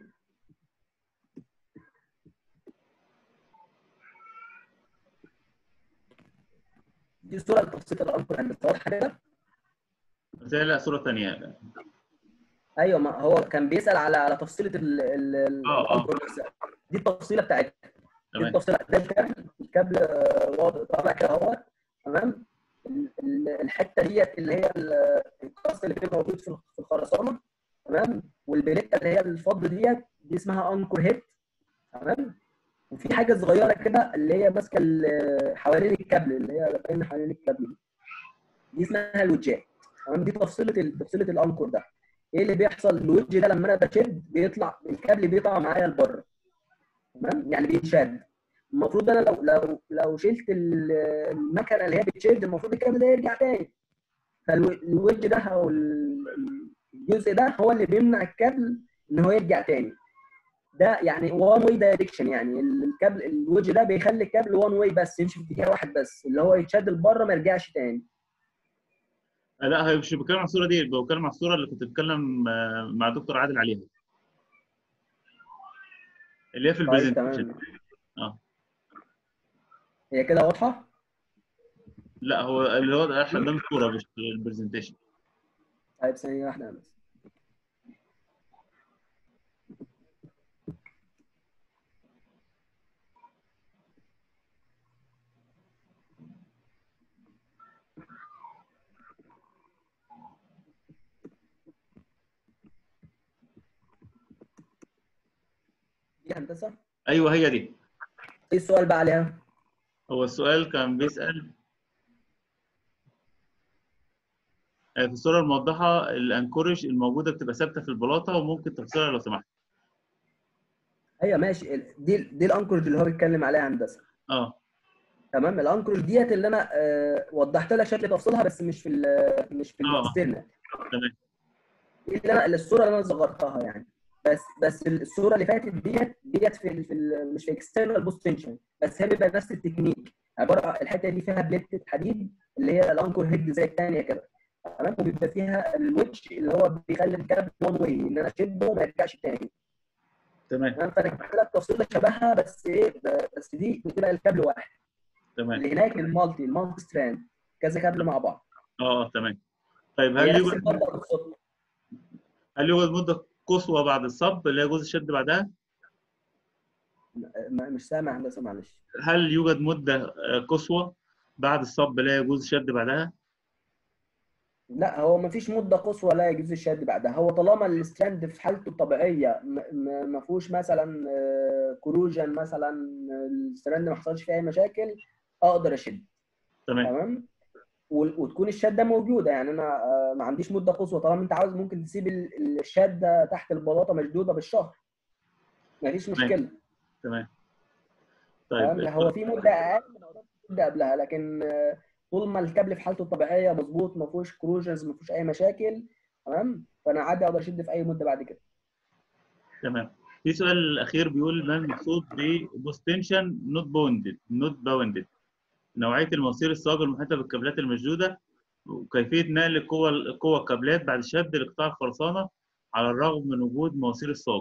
دي الصوره لتبسيط الامر هندسه واضحه كده بس هي لا صوره ثانيه ايوه ما هو كان بيسال على على تفصيله ال ال ال- آه، آه. الأنكر نفسها. دي التفصيله بتاعتها دي تمام التفصيله ده الكابل الكابل آه، واضح طالع كده اهو تمام ال- ال- الحته ديت اللي هي ال- الكاست اللي بيبقى موجود في في الخرسانه تمام والبليته اللي هي الفض ديت دي اسمها انكر هيد تمام وفي حاجه صغيره كده اللي هي ماسكه ال- حوالين الكابل اللي هي باينه حوالين الكابل دي دي اسمها الوجات تمام دي تفصيله ال- تفصيله الانكر ده ايه اللي بيحصل الوجه ده لما انا بشد بيطلع الكابل بيطلع معايا لبره تمام يعني بيتشد المفروض انا لو لو لو شلت ال- المكنه اللي هي بتشد المفروض الكابل ده يرجع تاني فالوجه ده او ال- الجزء ده هو اللي بيمنع الكابل ان هو يرجع تاني ده يعني وان واي دايركشن يعني الكابل الوجه ده بيخلي الكابل وان واي بس يمشي في اتجاه واحد بس اللي هو يتشد لبره ما يرجعش تاني آه، لا هي مش بتكلم عن الصوره دي بتكلم عن الصوره اللي كنت بتكلم آه، مع دكتور عادل عليها اللي هي في طيب البرزنتيشن تمام اه هي كده واضحه لا هو اللي هو ده احنا قدام الصوره مش البرزنتيشن طيب ثانيه واحده بس دي هندسه ايوه هي دي ايه السؤال بقى عليها هو السؤال كان بيسال آه، في الصوره الموضحه الانكورج الموجوده بتبقى ثابته في البلاطه وممكن تفصلها لو سمحت ايوه ماشي ال- دي دي الانكورج اللي هو بيتكلم عليها هندسه اه تمام الانكورج ديت اللي انا آه، وضحت لك شكل تفصيلها بس مش في ال- مش في آه. الاكسترنال تمام دي اللي انا الصوره اللي انا صغرتها يعني بس بس الصوره اللي فاتت ديت ديت في ال في ال مش في اكسترنال بوست تنشن بس هي بيبقى نفس التكنيك عباره عن الحته دي فيها بليتة حديد اللي هي الانكور هيد زي الثانيه كده تمام وبيبقى فيها الويتش اللي هو بيخلي الكابل وان واي ان انا اشده وما يرجعش تاني تمام تمام فانا جبت لك تفصيله شبهها بس ايه بس دي بتبقى الكابل واحد تمام اللي هناك المالتي المالتي ستراند كذا كابل مع بعض اه تمام طيب هي هل نفس يوجد المادة بالظبط. هل يوجد مده قصوى بعد الصب اللي هي جزء الشد بعدها؟ م- مش سامع هندسه معلش هل يوجد مده آه، قصوى بعد الصب اللي هي جزء الشد بعدها؟ لا هو ما فيش مده قصوى لا يجوز الشد بعدها هو طالما الستراند في حالته الطبيعيه م- م- ما فيهوش مثلا كروجن مثلا الستراند ما حصلش فيه اي مشاكل اقدر اشد تمام تمام وال- وتكون الشده موجوده يعني انا آه، ما عنديش مده قصوى طالما انت عاوز ممكن تسيب ال- الشده تحت البلاطه مشدوده بالشهر ما فيش تمام. مشكله تمام تمام طيب هو في مده اقل من أوقات المده قبلها لكن آه، طول ما الكابل في حالته الطبيعيه مظبوط ما فيهوش كروجنز ما فيهوش اي مشاكل تمام فانا عادي اقدر اشد في اي مده بعد كده تمام في سؤال الاخير بيقول ما المقصود ببوستنشن نوت بوندد نوت باوندد نوعيه المواسير الصاج المحيطه بالكابلات المشدوده وكيفيه نقل القوه القوه الكابلات بعد شد لقطاع الخرسانه على الرغم من وجود مواسير الصاج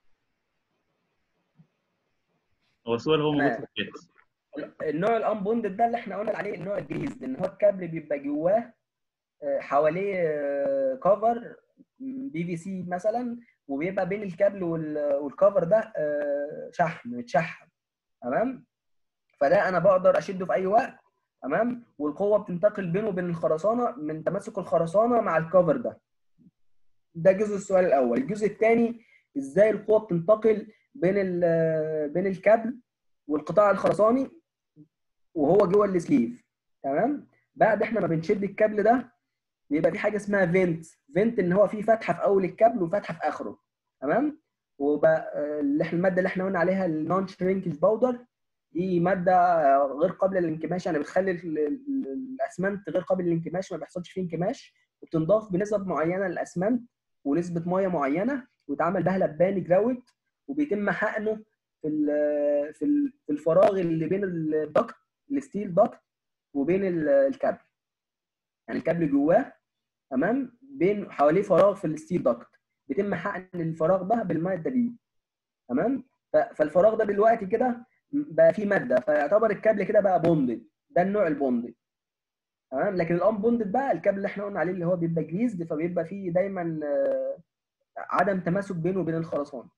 هو السؤال هو موجود في الشات النوع الانبوندد ده اللي احنا قلنا عليه النوع الجريز لان هو الكابل بيبقى جواه آه، حواليه كفر بي في سي مثلا وبيبقى بين الكابل وال- والكفر ده آه، شحم متشحم تمام فده انا بقدر اشده في اي وقت تمام والقوه بتنتقل بينه وبين الخرسانه من تماسك الخرسانه مع الكفر ده ده جزء السؤال الاول الجزء الثاني ازاي القوه بتنتقل بين ال- بين الكابل والقطاع الخرساني وهو جوه السليف تمام بعد احنا ما بنشد الكابل ده بيبقى في حاجه اسمها فينت فينت ان هو فيه فتحه في اول الكابل وفتحه في اخره تمام وبقى آه، اللي احنا الماده اللي احنا قلنا عليها النون شرينكج باودر دي ماده آه، غير قابله للانكماش يعني بتخلي ال- ال- الاسمنت غير قابل للانكماش ما بيحصلش فيه انكماش وبتنضاف بنسب معينه للاسمنت ونسبه ميه معينه ويتعمل بها لباني جراوت وبيتم حقنه في ال- في ال- في الفراغ اللي بين الدكت الستيل دكت وبين ال- الكابل يعني الكابل جواه تمام بين حواليه فراغ في الستيل دكت بيتم حقن الفراغ ده بالماده دي تمام ف- فالفراغ ده دلوقتي كده بقى فيه ماده فيعتبر الكابل كده بقى بوندد ده النوع البوندد تمام لكن الان بوندد بقى الكابل اللي احنا قلنا عليه اللي هو بيبقى جريزد فبيبقى فيه دايما آه، عدم تماسك بينه وبين الخرسانه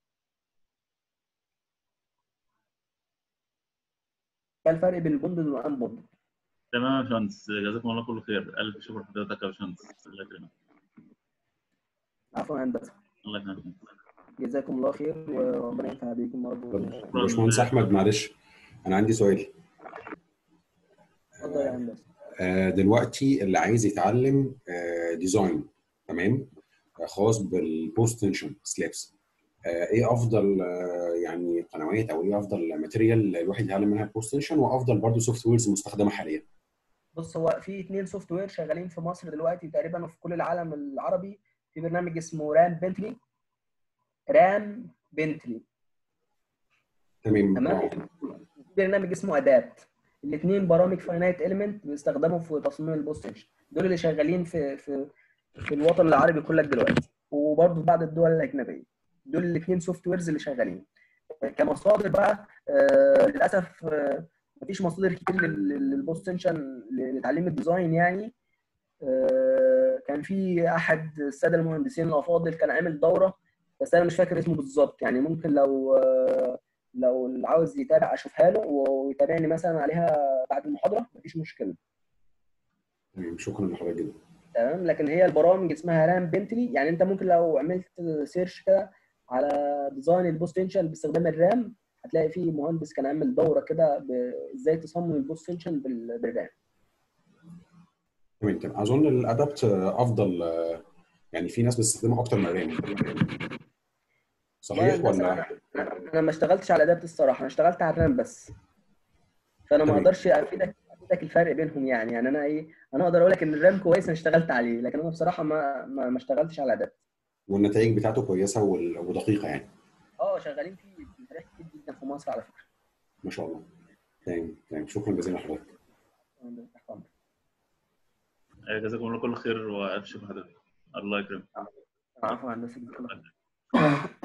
ده الفرق بين البوندد والان بوندد تمام يا باشمهندس جزاكم الله كل خير الف شكر لحضرتك يا باشمهندس الله يكرمك عفوا يا هندسه الله يكرمك جزاكم الله خير وربنا ينفع بيكم برضه باشمهندس احمد معلش انا عندي سؤال اتفضل يا هندسه آه، دلوقتي اللي عايز يتعلم آه، ديزاين تمام آه، خاص بالبوست تنشن سلابس ايه افضل آه، يعني قنوات او ايه افضل ماتيريال الواحد يتعلم منها البوست تنشن وافضل برضه سوفت ويرز مستخدمه حاليا بص هو في اثنين سوفت وير شغالين في مصر دلوقتي تقريبا وفي كل العالم العربي في برنامج اسمه رام بنتلي رام بنتلي تمام تمام آه. في برنامج اسمه ادابت الاثنين برامج فاينايت اليمنت بيستخدموا في تصميم البوست تنشن دول اللي شغالين في في في الوطن العربي كلك دلوقتي وبرضه في بعض الدول الاجنبيه دول الاثنين سوفت ويرز اللي شغالين كمصادر بقى آه للاسف آه مفيش مصادر كتير لل- للبوست تنشن لتعليم الديزاين يعني آه كان في احد الساده المهندسين الافاضل كان عامل دوره بس انا مش فاكر اسمه بالظبط يعني ممكن لو آه لو اللي عاوز يتابع اشوفها له ويتابعني مثلا عليها بعد المحاضره مفيش مشكله تمام شكرا لحضرتك جدا تمام لكن هي البرامج اسمها رام بنتلي يعني انت ممكن لو عملت سيرش كده على ديزاين البوست تنشن باستخدام الرام هتلاقي فيه مهندس كان عامل دوره كده ب- ازاي تصمم البوست تنشن بال- بالرام تمام تمام اظن الادابت آه، افضل آه، يعني في ناس بتستخدمها اكتر من الرام صحيح والله بس ولا انا أنا ما اشتغلتش على ادابت الصراحه انا اشتغلت على الرام بس فانا ما تمام. اقدرش افيدك افيدك الفرق بينهم يعني يعني انا ايه انا اقدر اقول لك ان الرام كويس انا اشتغلت عليه لكن انا بصراحه ما ما, ما اشتغلتش على ادابت والنتائج بتاعته كويسه وال- ودقيقه يعني اه شغالين فيه مشاريع كتير جدا في مصر على فكره ما شاء الله تمام تمام شكرا جزيلا لحضرتك تحت أمرك. آه، جزاكم الله كل خير وابشر حضرتك الله يكرمك عفوا هندسه جزاك الله خير.